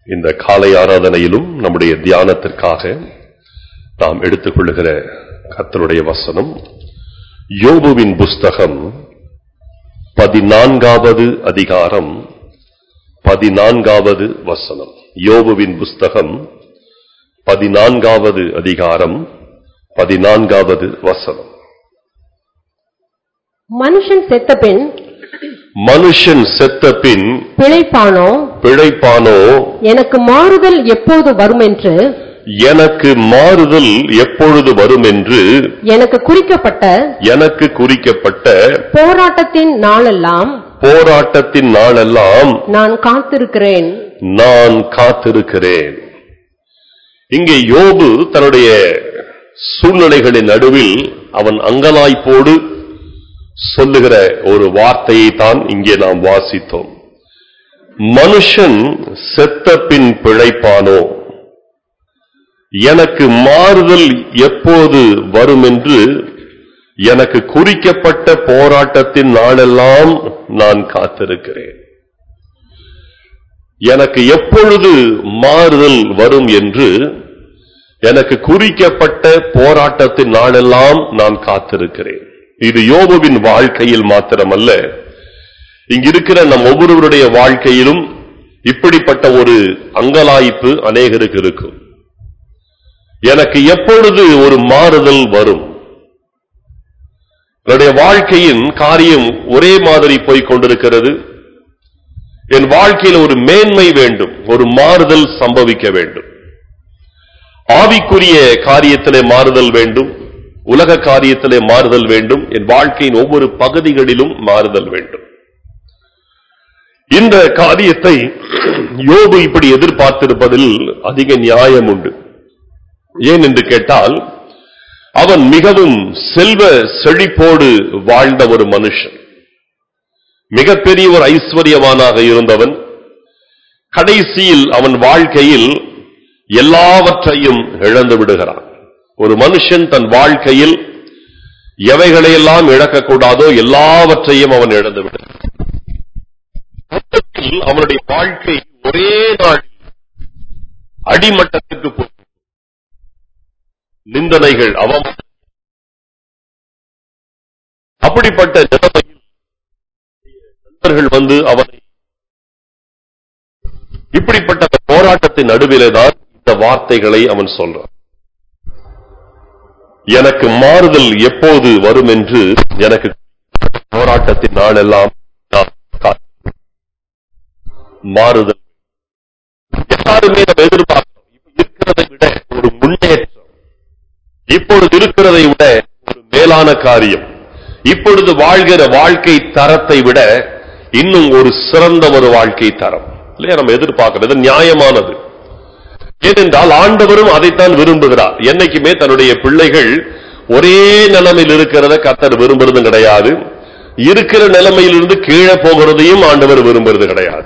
இந்த காலை ஆராதனையிலும் நம்முடைய தியானத்திற்காக நாம் எடுத்துக்கொள்ளுகிற கர்த்தருடைய வசனம் யோபுவின் புஸ்தகம் பதினான்காவது அதிகாரம் பதினான்காவது வசனம் யோபுவின் புஸ்தகம் பதினான்காவது அதிகாரம் பதினான்காவது வசனம் மனுஷன் செத்தபின் மனுஷன் செத்த பின் பிழைப்பானோ பிழைப்பானோ எனக்கு மாறுதல் எப்போது வரும் என்று எனக்கு மாறுதல் எப்பொழுது வரும் என்று எனக்கு குறிக்கப்பட்ட எனக்கு குறிக்கப்பட்ட போராட்டத்தின் நாளெல்லாம் போராட்டத்தின் நாளெல்லாம் நான் காத்திருக்கிறேன் நான் காத்திருக்கிறேன் இங்கே யோபு தன்னுடைய சூழ்நிலைகளின் நடுவில் அவன் அங்கலாய்ப்போடு சொல்லுகிற ஒரு வார்த்தையை தான் இங்கே நாம் வாசித்தோம் மனுஷன் செத்த பின் பிழைப்பானோ எனக்கு மாறுதல் எப்போது வரும் என்று எனக்கு குறிக்கப்பட்ட போராட்டத்தின் நாளெல்லாம் நான் காத்திருக்கிறேன் எனக்கு எப்பொழுது மாறுதல் வரும் என்று எனக்கு குறிக்கப்பட்ட போராட்டத்தின் நாளெல்லாம் நான் காத்திருக்கிறேன் இது யோபுவின் வாழ்க்கையில் மாத்திரமல்ல இங்கிருக்கிற நம் ஒவ்வொருவருடைய வாழ்க்கையிலும் இப்படிப்பட்ட ஒரு அங்கலாய்ப்பு அநேகருக்கு இருக்கும் எனக்கு எப்பொழுது ஒரு மாறுதல் வரும் என்னுடைய வாழ்க்கையின் காரியம் ஒரே மாதிரி போய்க் கொண்டிருக்கிறது என் வாழ்க்கையில் ஒரு மேன்மை வேண்டும் ஒரு மாறுதல் சம்பவிக்க வேண்டும் ஆவிக்குரிய காரியத்திலே மாறுதல் வேண்டும் உலக காரியத்திலே மாறுதல் வேண்டும் என் வாழ்க்கையின் ஒவ்வொரு பகுதிகளிலும் மாறுதல் வேண்டும் இந்த காரியத்தை யோபு இப்படி எதிர்பார்த்திருப்பதில் அதிக நியாயம் உண்டு ஏன் என்று கேட்டால் அவன் மிகவும் செல்வ செழிப்போடு வாழ்ந்த ஒரு மனுஷன் மிகப்பெரிய ஒரு ஐஸ்வர்யவானாக இருந்தவன் கடைசியில் அவன் வாழ்க்கையில் எல்லாவற்றையும் இழந்து விடுகிறான் ஒரு மனுஷன் தன் வாழ்க்கையில் எவைகளையெல்லாம் இழக்கக்கூடாதோ எல்லாவற்றையும் அவன் இழந்து விடுகிறான் மொத்தத்தில் அவனுடைய வாழ்க்கை ஒரே நாள் அடிமட்டத்துக்கு போய் நிந்தனைகள் அவமானம் அப்படிப்பட்ட நிலைமையில் நண்பர்கள் வந்து அவனை இப்படிப்பட்ட போராட்டத்தின் நடுவிலே தான் இந்த வார்த்தைகளை அவன் சொல்றான் எனக்கு மாறுதல் எப்போது வரும் என்று எனக்கு போராட்டத்தின் நாளெல்லாம் நான் காத்திருக்கிறேன். மாறுதல் எல்லாருமே நம்ம எதிர்பார்க்கிறோம் இப்ப இருக்கிறதை விட ஒரு முன்னேற்றம் இப்பொழுது இருக்கிறதை விட ஒரு மேலான காரியம் இப்பொழுது வாழ்கிற வாழ்க்கை தரத்தை விட இன்னும் ஒரு சிறந்த ஒரு வாழ்க்கை தரம் இல்லையா நம்ம எதிர்பார்க்கிறது நியாயமானது ஏனென்றால் ஆண்டவரும் அதைத்தான் விரும்புகிறார் என்னைக்குமே தன்னுடைய பிள்ளைகள் ஒரே நிலைமையில் இருக்கிறத கத்தர் விரும்புறதும் கிடையாது இருக்கிற நிலைமையிலிருந்து கீழே போகிறதையும் ஆண்டவர் விரும்புறது கிடையாது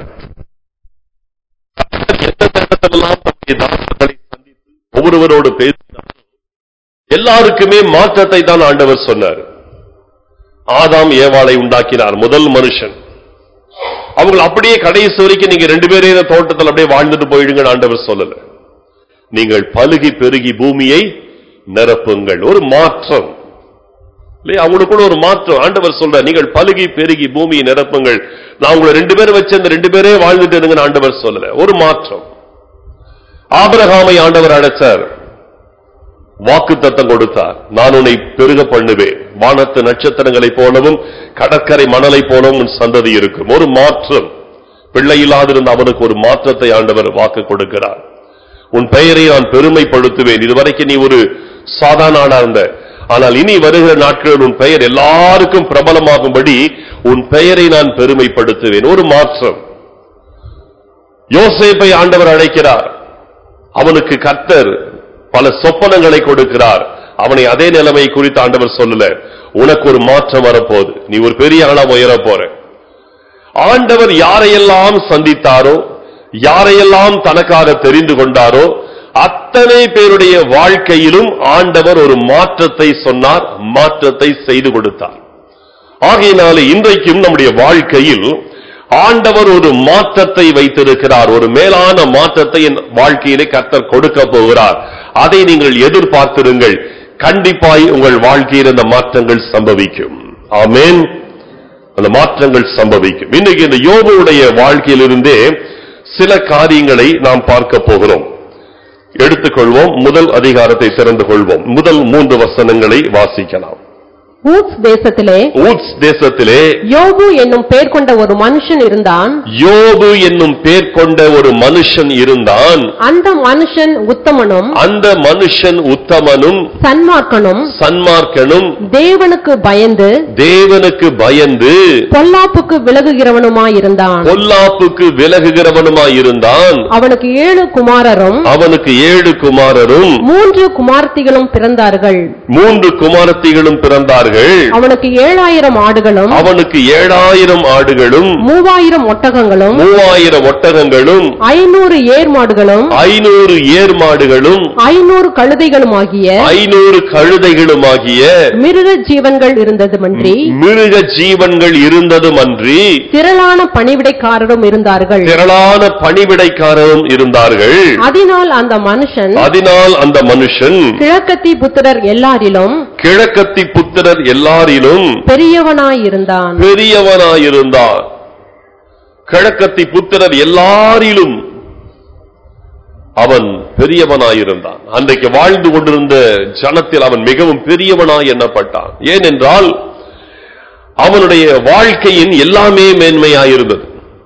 எந்த நேரத்திலெல்லாம் தம்முடைய தாசர்களை சந்தித்து ஒவ்வொருவரோடு பேசினார் எல்லாருக்குமே மாற்றத்தை தான் ஆண்டவர் சொன்னார் ஆதாம் ஏவாளை உண்டாக்கினார் முதல் மனுஷன் அவங்க அப்படியே கடைசி வரைக்கும் நீங்க ரெண்டு பேரே இந்த தோட்டத்தில் அப்படியே வாழ்ந்துட்டு போயிடுங்க ஆண்டவர் சொல்லல நீங்கள் பலுகி பெருகி பூமியை நிரப்புங்கள் ஒரு மாற்றம் இல்லையா அவங்களுக்கு கூட ஒரு மாற்றம் ஆண்டவர் சொல்ற நீங்கள் பலுகி பெருகி பூமியை நிரப்புங்கள் நான் உங்களை ரெண்டு பேரும் வச்சு அந்த ரெண்டு பேரே வாழ்ந்துட்டு இருங்கன்னு ஆண்டவர் சொல்லல ஒரு மாற்றம் ஆபிரகாமை ஆண்டவர் அழைச்சார் வாக்கு தத்தம் கொடுத்தார் நான் உன்னை பெருக பண்ணுவேன் வானத்து நட்சத்திரங்களைப் போலவும் கடற்கரை மணலைப் போலவும் உன் சந்ததி இருக்கும் ஒரு மாற்றம் பிள்ளை இல்லாதிருந்த அவனுக்கு ஒரு மாற்றத்தை ஆண்டவர் வாக்கு கொடுக்கிறார் உன் பெயரை நான் பெருமைப்படுத்துவேன் இதுவரைக்கும் நீ ஒரு சாதாரண ஆளா இருந்த ஆனால் இனி வருகிற நாட்களில் உன் பெயர் எல்லாருக்கும் பிரபலமாகும்படி உன் பெயரை நான் பெருமைப்படுத்துவேன் ஒரு மாற்றம் யோசேப்பை ஆண்டவர் அழைக்கிறார் அவனுக்கு கர்த்தர் பல சொப்பனங்களை கொடுக்கிறார் அவனை அதே நிலைமை குறித்து ஆண்டவர் சொல்லல உனக்கு ஒரு மாற்றம் வரப்போகுது நீ ஒரு பெரிய ஆளா உயர போற ஆண்டவர் யாரையெல்லாம் சந்தித்தாரோ யாரையெல்லாம் தனக்காக தெரிந்து கொண்டாரோ அத்தனை பேருடைய வாழ்க்கையிலும் ஆண்டவர் ஒரு மாற்றத்தை சொன்னார் மாற்றத்தை செய்து கொடுத்தார் ஆகையினாலே இன்றைக்கும் நம்முடைய வாழ்க்கையில் ஆண்டவர் ஒரு மாற்றத்தை வைத்திருக்கிறார் ஒரு மேலான மாற்றத்தை என் வாழ்க்கையிலே கர்த்தர் கொடுக்க போகிறார் அதை நீங்கள் எதிர்பார்த்திருங்கள் கண்டிப்பாய் உங்கள் வாழ்க்கையில் இந்த மாற்றங்கள் சம்பவிக்கும் ஆமென் அந்த மாற்றங்கள் சம்பவிக்கும் இன்னைக்கு இந்த யோபுடைய வாழ்க்கையிலிருந்தே சில காரியங்களை நாம் பார்க்க போகிறோம் எடுத்துக்கொள்வோம் முதல் அதிகாரத்தை திறந்து கொள்வோம் முதல் மூன்று வசனங்களை வாசிக்கலாம் ஊத்ஸ் தேசத்திலே ஊத்ஸ் தேசத்திலே யோபு என்னும் பெயர் கொண்ட ஒரு மனுஷன் இருந்தான் யோபு என்னும் பேர் கொண்ட ஒரு மனுஷன் இருந்தான் அந்த மனுஷன் உத்தமனும் அந்த மனுஷன் உத்தமனும் சன்மார்க்கனும் சன்மார்க்கனும் தேவனுக்கு பயந்து தேவனுக்கு பயந்து பொல்லாப்புக்கு விலகுகிறவனுமாயிருந்தான் பொல்லாப்புக்கு விலகுகிறவனுமாயிருந்தான் அவனுக்கு ஏழு குமாரரும் அவனுக்கு ஏழு குமாரரும் மூன்று குமார்த்திகளும் பிறந்தார்கள் மூன்று குமாரத்திகளும் பிறந்தார்கள் அவனுக்கு ஏழாயிரம் ஆடுகளும் அவனுக்கு ஏழாயிரம் ஆடுகளும் மூவாயிரம் ஒட்டகங்களும் மூவாயிரம் ஒட்டகங்களும் ஐநூறு ஏர் மாடுகளும் ஐநூறு ஏர் மாடுகளும் ஐநூறு கழுதைகளும் ஆகிய ஐநூறு கழுதைகளுமாகிய மிருக ஜீவன்கள் இருந்ததுமன்றி மிருக ஜீவன்கள் இருந்ததும் அன்றி திரளான பணிவிடைக்காரரும் இருந்தார்கள் திரளான பணிவிடைக்காரரும் இருந்தார்கள் அதனால் அந்த மனுஷன் அதனால் அந்த மனுஷன் கிழக்கத்தி புத்திரர் எல்லாரிலும் கிழக்கத்தி புத்திரர் எல்லாரிலும் பெரியவனாயிருந்தான் பெரியவனாயிருந்தான் கிழக்கத்தி புத்திரர் எல்லாரிலும் அவன் பெரியவனாயிருந்தான் அன்றைக்கு வாழ்ந்து கொண்டிருந்த ஜனத்தில் அவன் மிகவும் பெரியவனாய் எண்ணப்பட்டான் ஏனென்றால் அவனுடைய வாழ்க்கையின் எல்லாமே மேன்மையாயிருந்தது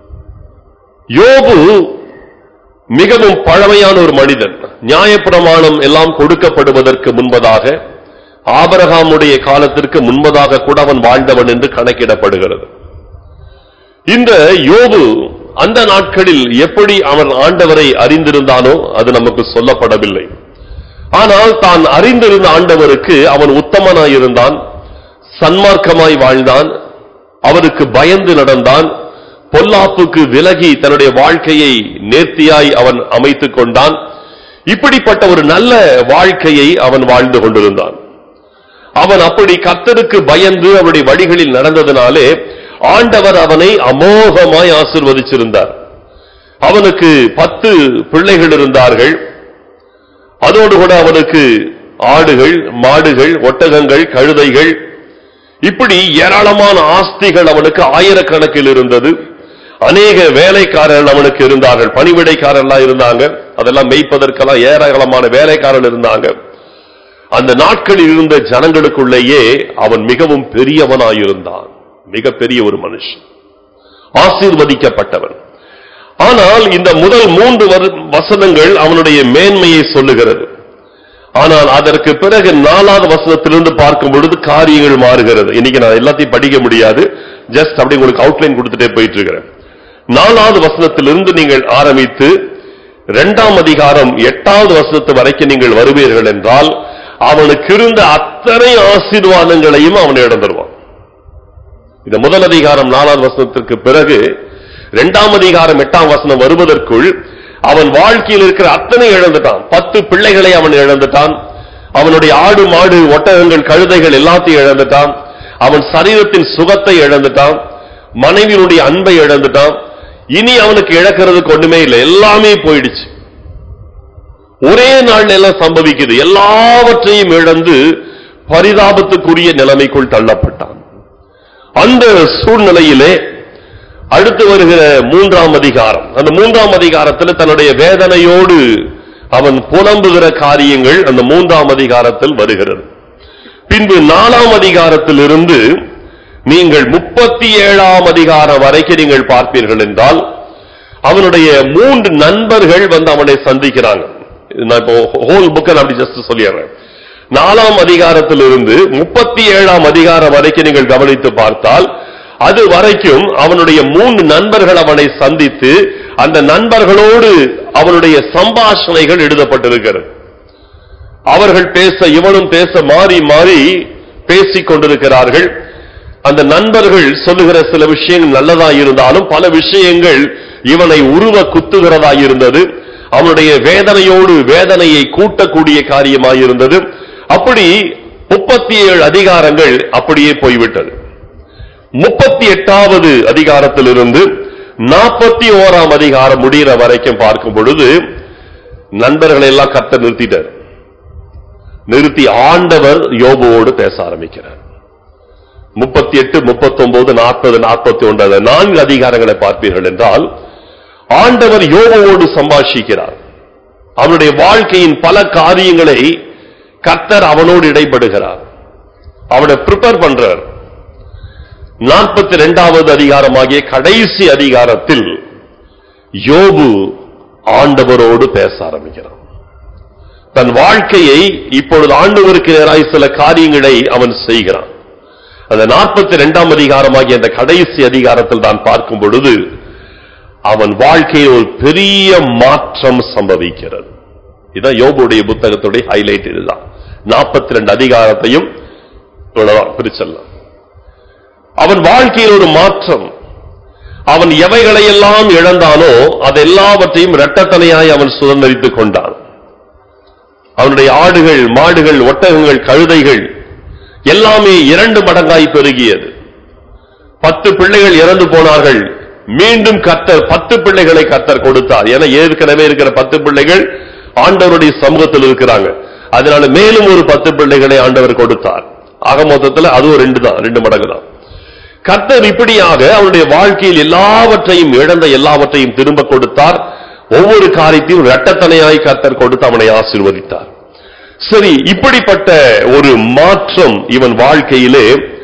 யோபு மிகவும் பழமையான ஒரு மனிதன் நியாயப்பிரமாணம் எல்லாம் கொடுக்கப்படுவதற்கு முன்பதாக ஆபரகாமுடைய காலத்திற்கு முன்பதாக கூட அவன் வாழ்ந்தவன் என்று கணக்கிடப்படுகிறது இந்த யோபு அந்த நாட்களில் எப்படி அவன் ஆண்டவரை அறிந்திருந்தானோ அது நமக்கு சொல்லப்படவில்லை ஆனால் தான் அறிந்திருந்த ஆண்டவருக்கு அவன் உத்தமனாயிருந்தான் சன்மார்க்கமாய் வாழ்ந்தான் அவருக்கு பயந்து நடந்தான் பொல்லாப்புக்கு விலகி தன்னுடைய வாழ்க்கையை நேர்த்தியாய் அவன் அமைத்துக் கொண்டான் இப்படிப்பட்ட ஒரு நல்ல வாழ்க்கையை அவன் வாழ்ந்து கொண்டிருந்தான் அவன் அப்படி கர்த்தருக்கு பயந்து அவருடைய வழிகளில் நடந்ததினாலே ஆண்டவர் அவனை அமோகமாய் ஆசிர்வதிச்சிருந்தார் அவனுக்கு பத்து பிள்ளைகள் இருந்தார்கள் அதோடு கூட அவனுக்கு ஆடுகள் மாடுகள் ஒட்டகங்கள் கழுதைகள் இப்படி ஏராளமான ஆஸ்திகள் அவனுக்கு ஆயிரக்கணக்கில் இருந்தது அநேக வேலைக்காரர்கள் அவனுக்கு இருந்தார்கள் பணிவிடைக்காரர்களா இருந்தாங்க அதெல்லாம் மெய்ப்பதற்கெல்லாம் ஏராளமான வேலைக்காரர்கள் இருந்தாங்க அந்த நாட்களில் இருந்த ஜனங்களுக்குள்ளேயே அவன் மிகவும் பெரியவனாயிருந்தான் மிகப்பெரிய ஒரு மனுஷன் ஆசீர்வதிக்கப்பட்டவன் ஆனால் இந்த முதல் மூன்று வரு- வசனங்கள் அவனுடைய மேன்மையை சொல்லுகிறது ஆனால் அதற்கு பிறகு நாலாவது வசனத்திலிருந்து பார்க்கும் பொழுது காரியங்கள் மாறுகிறது இன்னைக்கு நான் எல்லாத்தையும் படிக்க முடியாது ஜஸ்ட் அப்படி உங்களுக்கு அவுட்லைன் கொடுத்துட்டே போயிட்டு இருக்கிறேன் நாலாவது வசனத்திலிருந்து நீங்கள் ஆரம்பித்து இரண்டாம் அதிகாரம் எட்டாவது வசனத்து வரைக்கும் நீங்கள் வருவீர்கள் என்றால் அவனுக்கு இருந்த அத்தனை ஆசீர்வாதங்களையும் அவன் இழந்துருவான் இந்த முதல் அதிகாரம் நாலாவது வசனத்திற்கு பிறகு இரண்டாம் அதிகாரம் எட்டாம் வசனம் வருவதற்குள் அவன் வாழ்க்கையில் இருக்கிற அத்தனை இழந்துட்டான் பத்து பிள்ளைகளை அவன் இழந்துட்டான் அவனுடைய ஆடு மாடு ஒட்டகங்கள் கழுதைகள் எல்லாத்தையும் இழந்துட்டான் அவன் சரீரத்தின் சுகத்தை இழந்துட்டான் மனைவியினுடைய அன்பை இழந்துட்டான் இனி அவனுக்கு இழக்கிறதுக்கு ஒண்ணுமே இல்லை எல்லாமே போயிடுச்சு ஒரே நாள் எல்லாம் சம்பவிக்குது எல்லாவற்றையும் இழந்து பரிதாபத்துக்குரிய நிலைமைக்குள் தள்ளப்பட்டான் அந்த சூழ்நிலையிலே அடுத்து வருகிற மூன்றாம் அதிகாரம் அந்த மூன்றாம் அதிகாரத்தில் தன்னுடைய வேதனையோடு அவன் புலம்புகிற காரியங்கள் அந்த மூன்றாம் அதிகாரத்தில் வருகிறது பின்பு நாலாம் அதிகாரத்திலிருந்து நீங்கள் முப்பத்தி ஏழாம் அதிகாரம் வரைக்கும் நீங்கள் பார்ப்பீர்கள் என்றால் அவனுடைய மூன்று நண்பர்கள் வந்து அவனை சந்திக்கிறாங்க நான் இப்போ ஹோல் புக்கை நான் அப்படி ஜஸ்ட் சொல்லிடுறேன் நாலாம் அதிகாரத்திலிருந்து முப்பத்தி ஏழாம் அதிகாரம் வரைக்கும் நீங்கள் கவனித்து பார்த்தால் அது வரைக்கும் அவனுடைய மூன்று நண்பர்கள் அவனை சந்தித்து அந்த நண்பர்களோடு அவனுடைய சம்பாஷணைகள் எழுதப்பட்டிருக்கிறது அவர்கள் பேச இவனும் பேச மாறி மாறி பேசிக் கொண்டிருக்கிறார்கள் அந்த நண்பர்கள் சொல்லுகிற சில விஷயங்கள் நல்லதா இருந்தாலும் பல விஷயங்கள் இவனை உருவ குத்துகிறதா இருந்தது அவனுடைய வேதனையோடு வேதனையை கூட்டக்கூடிய காரியமாயிருந்தது அப்படி முப்பத்தி ஏழு அதிகாரங்கள் அப்படியே போய்விட்டது முப்பத்தி எட்டாவது அதிகாரத்திலிருந்து நாற்பத்தி ஓராம் அதிகாரம் முடிகிற வரைக்கும் பார்க்கும் பொழுது நண்பர்களை எல்லாம் கத்த நிறுத்திட்டார் நிறுத்தி ஆண்டவர் யோபுவோடு பேச ஆரம்பிக்கிறார் முப்பத்தி எட்டு முப்பத்தி ஒன்பது நாற்பது நாற்பத்தி ஒன்பது நான்கு அதிகாரங்களை பார்ப்பீர்கள் என்றால் ஆண்டவர் யோபுவோடு சம்பாஷிக்கிறார் அவனுடைய வாழ்க்கையின் பல காரியங்களை கர்த்தர் அவனோடு இடைப்படுகிறார் அவனை ப்ரிப்பேர் பண்றார் நாற்பத்தி இரண்டாவது அதிகாரமாகிய கடைசி அதிகாரத்தில் யோபு ஆண்டவரோடு பேச ஆரம்பிக்கிறான் தன் வாழ்க்கையை இப்பொழுது ஆண்டவருக்கு நேராய் சில காரியங்களை அவன் செய்கிறான் அந்த நாற்பத்தி இரண்டாம் அதிகாரமாகிய அந்த கடைசி அதிகாரத்தில் தான் பார்க்கும் பொழுது அவன் வாழ்க்கையில் ஒரு பெரிய மாற்றம் சம்பவிக்கிறது இதுதான் யோபுடைய புத்தகத்துடைய ஹைலைட் இதுதான் நாற்பத்தி ரெண்டு அதிகாரத்தையும் இவ்வளவுதான் பிரிச்சல்லாம் அவன் வாழ்க்கையில் ஒரு மாற்றம் அவன் எவைகளையெல்லாம் இழந்தானோ அதெல்லாவற்றையும் இரட்டத்தனையாய் அவன் சுதந்திரித்துக் கொண்டான் அவனுடைய ஆடுகள் மாடுகள் ஒட்டகங்கள் கழுதைகள் எல்லாமே இரண்டு மடங்காய் பெருகியது பத்து பிள்ளைகள் இறந்து போனார்கள் மீண்டும் கத்தர் பத்து பிள்ளைகளை கத்தர் கொடுத்தார் என ஏற்கனவே இருக்கிற பத்து பிள்ளைகள் ஆண்டவருடைய சமூகத்தில் இருக்கிறாங்க அதனால மேலும் ஒரு பத்து பிள்ளைகளை ஆண்டவர் கொடுத்தார் ஆக மொத்தத்தில் அதுவும் ரெண்டு தான் ரெண்டு மடங்கு தான் கர்த்தர் இப்படியாக அவனுடைய வாழ்க்கையில் எல்லாவற்றையும் இழந்த எல்லாவற்றையும் திரும்ப கொடுத்தார் ஒவ்வொரு காரியத்தையும் இரட்டத்தனையாய் கர்த்தர் கொடுத்து அவனை ஆசீர்வதித்தார் சரி இப்படிப்பட்ட ஒரு மாற்றம் இவன் வாழ்க்கையிலே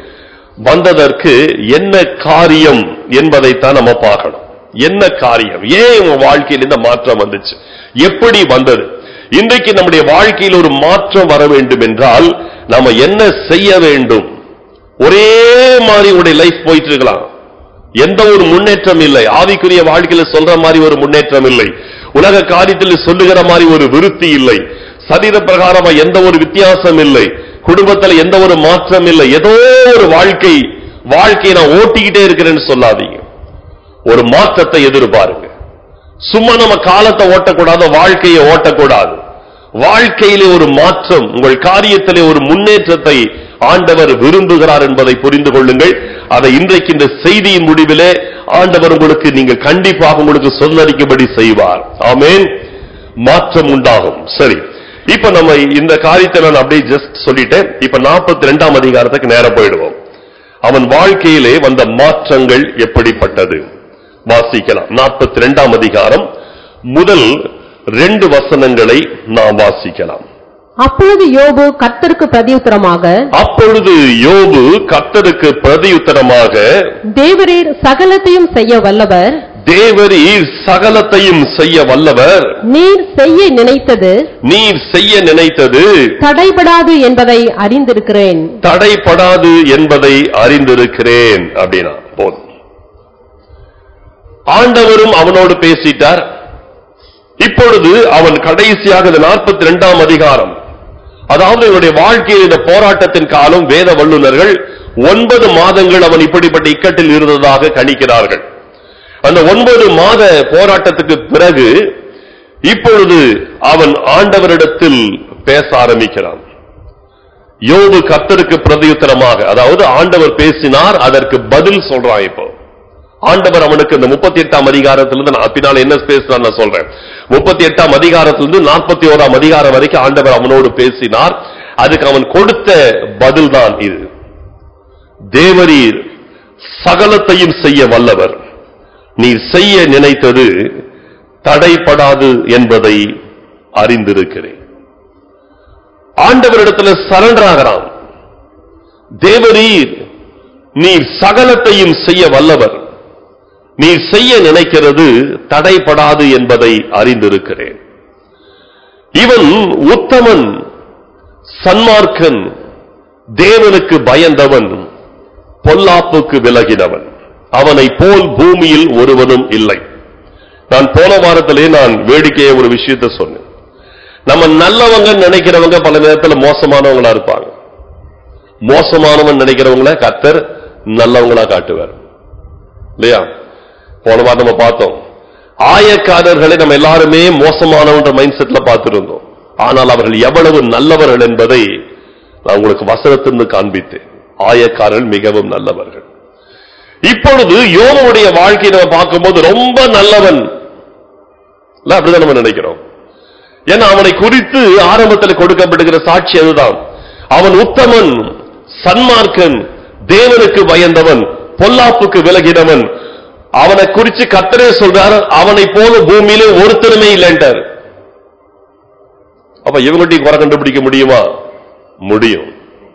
வந்ததற்கு என்ன காரியம் என்பதைத்தான் நம்ம பார்க்கணும் என்ன காரியம் ஏன் உங்க வாழ்க்கையில் இந்த மாற்றம் வந்துச்சு எப்படி வந்தது இன்றைக்கு நம்முடைய வாழ்க்கையில் ஒரு மாற்றம் வர வேண்டும் என்றால் நாம என்ன செய்ய வேண்டும் ஒரே மாதிரி உடைய லைஃப் போயிட்டு இருக்கலாம் எந்த ஒரு முன்னேற்றம் இல்லை ஆவிக்குரிய வாழ்க்கையில சொல்ற மாதிரி ஒரு முன்னேற்றம் இல்லை உலக காரியத்தில் சொல்லுகிற மாதிரி ஒரு விருத்தி இல்லை சரீர பிரகாரமா எந்த ஒரு வித்தியாசம் இல்லை குடும்பத்துல எந்த ஒரு மாற்றம் இல்லை ஏதோ ஒரு வாழ்க்கை வாழ்க்கையை நான் ஓட்டிக்கிட்டே இருக்கிறேன்னு சொல்லாதீங்க ஒரு மாற்றத்தை எதிர்பாருங்க சும்மா நம்ம காலத்தை ஓட்டக்கூடாது வாழ்க்கையை ஓட்டக்கூடாது வாழ்க்கையிலே ஒரு மாற்றம் உங்கள் காரியத்திலே ஒரு முன்னேற்றத்தை ஆண்டவர் விரும்புகிறார் என்பதை புரிந்து கொள்ளுங்கள் அதை இன்றைக்கு இந்த செய்தியின் முடிவிலே ஆண்டவர் உங்களுக்கு நீங்கள் கண்டிப்பாக உங்களுக்கு சொல்லறிக்கும்படி செய்வார் ஆமென் மாற்றம் உண்டாகும் சரி இப்ப நம்ம இந்த காரியத்தை நான் அப்படியே ஜஸ்ட் சொல்லிட்டேன் இப்ப நாற்பத்தி ரெண்டாம் அதிகாரத்துக்கு நேரம் போயிடுவோம் அவன் வாழ்க்கையிலே வந்த மாற்றங்கள் எப்படிப்பட்டது வாசிக்கலாம் நாற்பத்தி ரெண்டாம் அதிகாரம் முதல் ரெண்டு வசனங்களை நாம் வாசிக்கலாம் அப்பொழுது யோபு கர்த்தருக்கு பிரதியுத்தரமாக அப்பொழுது யோபு கர்த்தருக்கு பிரதியுத்தரமாக தேவரீர் சகலத்தையும் செய்ய வல்லவர் தேவரீர் சகலத்தையும் செய்ய வல்லவர் நீர் செய்ய நினைத்தது நீர் செய்ய நினைத்தது தடைபடாது என்பதை அறிந்திருக்கிறேன் தடைப்படாது என்பதை அறிந்திருக்கிறேன் அப்படின்னா போதும் ஆண்டவரும் அவனோடு பேசிட்டார் இப்பொழுது அவன் கடைசியாக இந்த நாற்பத்தி இரண்டாம் அதிகாரம் அதாவது இவனுடைய வாழ்க்கையில் இந்த போராட்டத்தின் காலம் வேத வல்லுநர்கள் ஒன்பது மாதங்கள் அவன் இப்படிப்பட்ட இக்கட்டில் இருந்ததாக கணிக்கிறார்கள் அந்த ஒன்பது மாத போராட்டத்துக்கு பிறகு இப்பொழுது அவன் ஆண்டவரிடத்தில் பேச ஆரம்பிக்கிறான் யோபு கர்த்தருக்கு பிரதியுத்தரமாக அதாவது ஆண்டவர் பேசினார் அதற்கு பதில் சொல்றான் இப்போ ஆண்டவர் அவனுக்கு இந்த முப்பத்தி எட்டாம் அதிகாரத்திலிருந்து நான் பின்னால் என்ன பேசுறான் நான் சொல்றேன் முப்பத்தி எட்டாம் அதிகாரத்திலிருந்து நாற்பத்தி ஓராம் அதிகாரம் வரைக்கும் ஆண்டவர் அவனோடு பேசினார் அதுக்கு அவன் கொடுத்த பதில் தான் இது தேவரீர் சகலத்தையும் செய்ய வல்லவர் நீர் செய்ய நினைத்தது தடைப்படாது என்பதை அறிந்திருக்கிறேன் ஆண்டவரிடத்துல சரண்டர் ஆகிறான் தேவரீர் நீர் சகலத்தையும் செய்ய வல்லவர் நீர் செய்ய நினைக்கிறது தடைப்படாது என்பதை அறிந்திருக்கிறேன் இவன் உத்தமன் சன்மார்க்கன் தேவனுக்கு பயந்தவன் பொல்லாப்புக்கு விலகினவன் அவனை போல் பூமியில் ஒருவனும் இல்லை நான் போன வாரத்திலே நான் வேடிக்கையை ஒரு விஷயத்தை சொன்னேன் நம்ம நல்லவங்க நினைக்கிறவங்க பல நேரத்தில் மோசமானவங்களா இருப்பாங்க மோசமானவன் நினைக்கிறவங்கள கத்தர் நல்லவங்களா காட்டுவார் இல்லையா போன வாரம் நம்ம பார்த்தோம் ஆயக்காரர்களை நம்ம எல்லாருமே மோசமானவன்ற மைண்ட் செட்ல பார்த்திருந்தோம் ஆனால் அவர்கள் எவ்வளவு நல்லவர்கள் என்பதை நான் உங்களுக்கு வசனத்திலிருந்து காண்பித்தேன் ஆயக்காரர்கள் மிகவும் நல்லவர்கள் இப்பொழுது யோபுடைய வாழ்க்கையை நம்ம பார்க்கும்போது ரொம்ப நல்லவன் இல்ல, அப்படிதான் நம்ம நினைக்கிறோம் ஏன்னா அவனை குறித்து ஆரம்பத்தில் கொடுக்கப்படுகிற சாட்சி அதுதான் அவன் உத்தமன் சன்மார்க்கன் தேவனுக்கு பயந்தவன் பொல்லாப்புக்கு விலகினவன் அவனை குறித்து கத்தரே சொல்றார் அவனை போல பூமியில ஒருத்தருமே இல்லைன்றார் அப்ப இவங்கள்ட்டையும் குறை கண்டுபிடிக்க முடியுமா முடியும்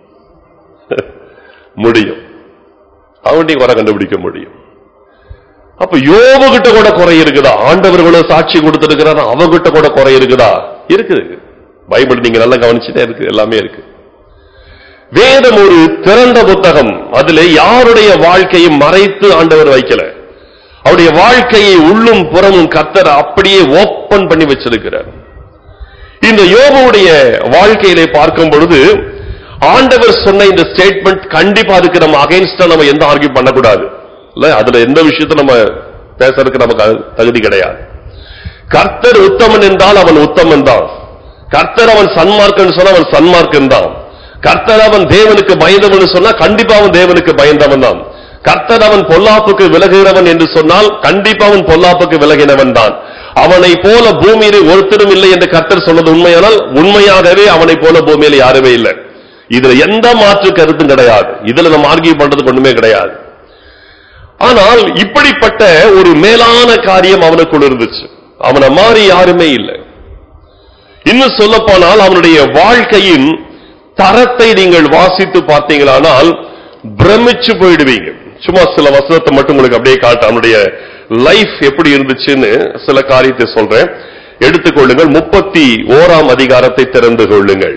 முடியும் அவன்கிட்டையும் குறை கண்டுபிடிக்க முடியும் அப்ப யோபு கிட்ட கூட குறை இருக்குதா ஆண்டவர்களும் சாட்சி கொடுத்திருக்கிறார் அவகிட்ட கூட குறை இருக்குதா இருக்குது பைபிள் நீங்க நல்லா கவனிச்சுட்டே இருக்கு எல்லாமே இருக்கு வேதம் ஒரு திறந்த புத்தகம் அதுல யாருடைய வாழ்க்கையை மறைத்து ஆண்டவர் வைக்கல அவருடைய வாழ்க்கையை உள்ளும் புறமும் கத்தர் அப்படியே ஓப்பன் பண்ணி வச்சிருக்கிறார் இந்த யோபுடைய வாழ்க்கையிலே பார்க்கும் பொழுது ஆண்டவர் சொன்ன இந்த ஸ்டேட்மெண்ட் கண்டிப்பா அதுக்கு நம்ம அகைன்ஸ்டா நம்ம எந்த ஆர்கியூ பண்ணக்கூடாது இல்ல அதுல எந்த விஷயத்தை நம்ம பேசுறதுக்கு நமக்கு அது தகுதி கிடையாது கர்த்தர் உத்தமன் என்றால் அவன் உத்தமன் தான் கர்த்தர் அவன் சன்மார்க்கன் சொன்னா அவன் சன்மார்க்கன் தான் கர்த்தர் அவன் தேவனுக்கு பயந்தவன் சொன்னா கண்டிப்பா அவன் தேவனுக்கு பயந்தவன் தான் கர்த்தர் அவன் பொல்லாப்புக்கு விலகுகிறவன் என்று சொன்னால் கண்டிப்பா அவன் பொல்லாப்புக்கு விலகினவன் தான் அவனை போல பூமியிலே ஒருத்தரும் இல்லை என்று கர்த்தர் சொன்னது உண்மையானால் உண்மையாகவே அவனை போல பூமியில யாருமே இல்லை இதுல எந்த மாற்று கருத்தும் கிடையாது இதுல நம்ம ஆர்கியூ பண்றதுக்கு ஒண்ணுமே கிடையாது ஆனால் இப்படிப்பட்ட ஒரு மேலான காரியம் அவனுக்குள் இருந்துச்சு அவனை மாறி யாருமே இல்லை இன்னும் சொல்ல போனால் அவனுடைய வாழ்க்கையின் தரத்தை நீங்கள் வாசித்து பார்த்தீங்களானால் பிரமிச்சு போயிடுவீங்க சும்மா சில வசனத்தை மட்டும் உங்களுக்கு அப்படியே காட்ட அவனுடைய லைஃப் எப்படி இருந்துச்சுன்னு சில காரியத்தை சொல்றேன் எடுத்துக்கொள்ளுங்கள் முப்பத்தி ஓராம் அதிகாரத்தை திறந்து கொள்ளுங்கள்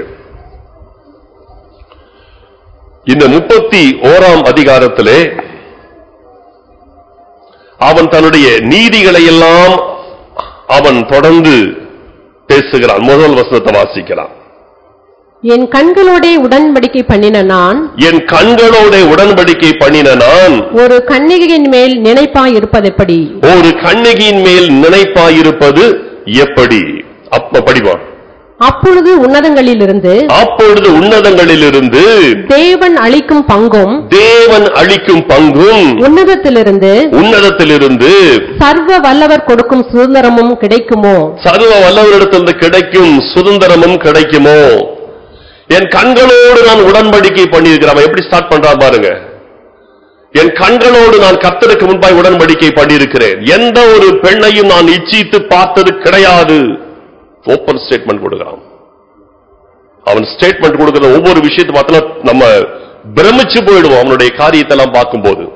இந்த முப்பத்தி ஓராம் அதிகாரத்திலே அவன் தன்னுடைய நீதிகளை எல்லாம் அவன் தொடர்ந்து பேசுகிறான் முதல் வசனத்தை வாசிக்கிறான் என் கண்களோடே உடன்படிக்கை பண்ணின நான் என் கண்களோட உடன்படிக்கை பண்ணின நான் ஒரு கன்னிகையின் மேல் நினைப்பாய் இருப்பதெப்படி ஒரு கண்ணகியின் மேல் நினைப்பாயிருப்பது எப்படி அப்ப படிவான் அப்பொழுது உன்னதங்களிலிருந்து அப்பொழுது உன்னதங்களிலிருந்து தேவன் அளிக்கும் பங்கும் தேவன் அளிக்கும் பங்கும் உன்னதத்திலிருந்து உன்னதத்திலிருந்து சர்வ வல்லவர் கொடுக்கும் சுதந்திரமும் கிடைக்குமோ சர்வ வல்லவரிடத்திலிருந்து கிடைக்கும் சுதந்திரமும் கிடைக்குமோ என் கண்களோடு நான் உடன்படிக்கை பண்ணியிருக்கிறேன் அவன் எப்படி ஸ்டார்ட் பண்றான் பாருங்க என் கண்களோடு நான் கர்த்தருக்கு முன்பாய் உடன்படிக்கை பண்ணியிருக்கிறேன் எந்த ஒரு பெண்ணையும் நான் இச்சித்து பார்த்தது கிடையாது ஓப்பன் ஸ்டேட்மெண்ட் கொடுக்கிறான் அவன் ஸ்டேட்மெண்ட் கொடுக்கிற ஒவ்வொரு விஷயத்தை பார்த்தா நம்ம பிரமிச்சு போயிடுவோம் அவனுடைய காரியத்தை எல்லாம் பார்க்கும்போது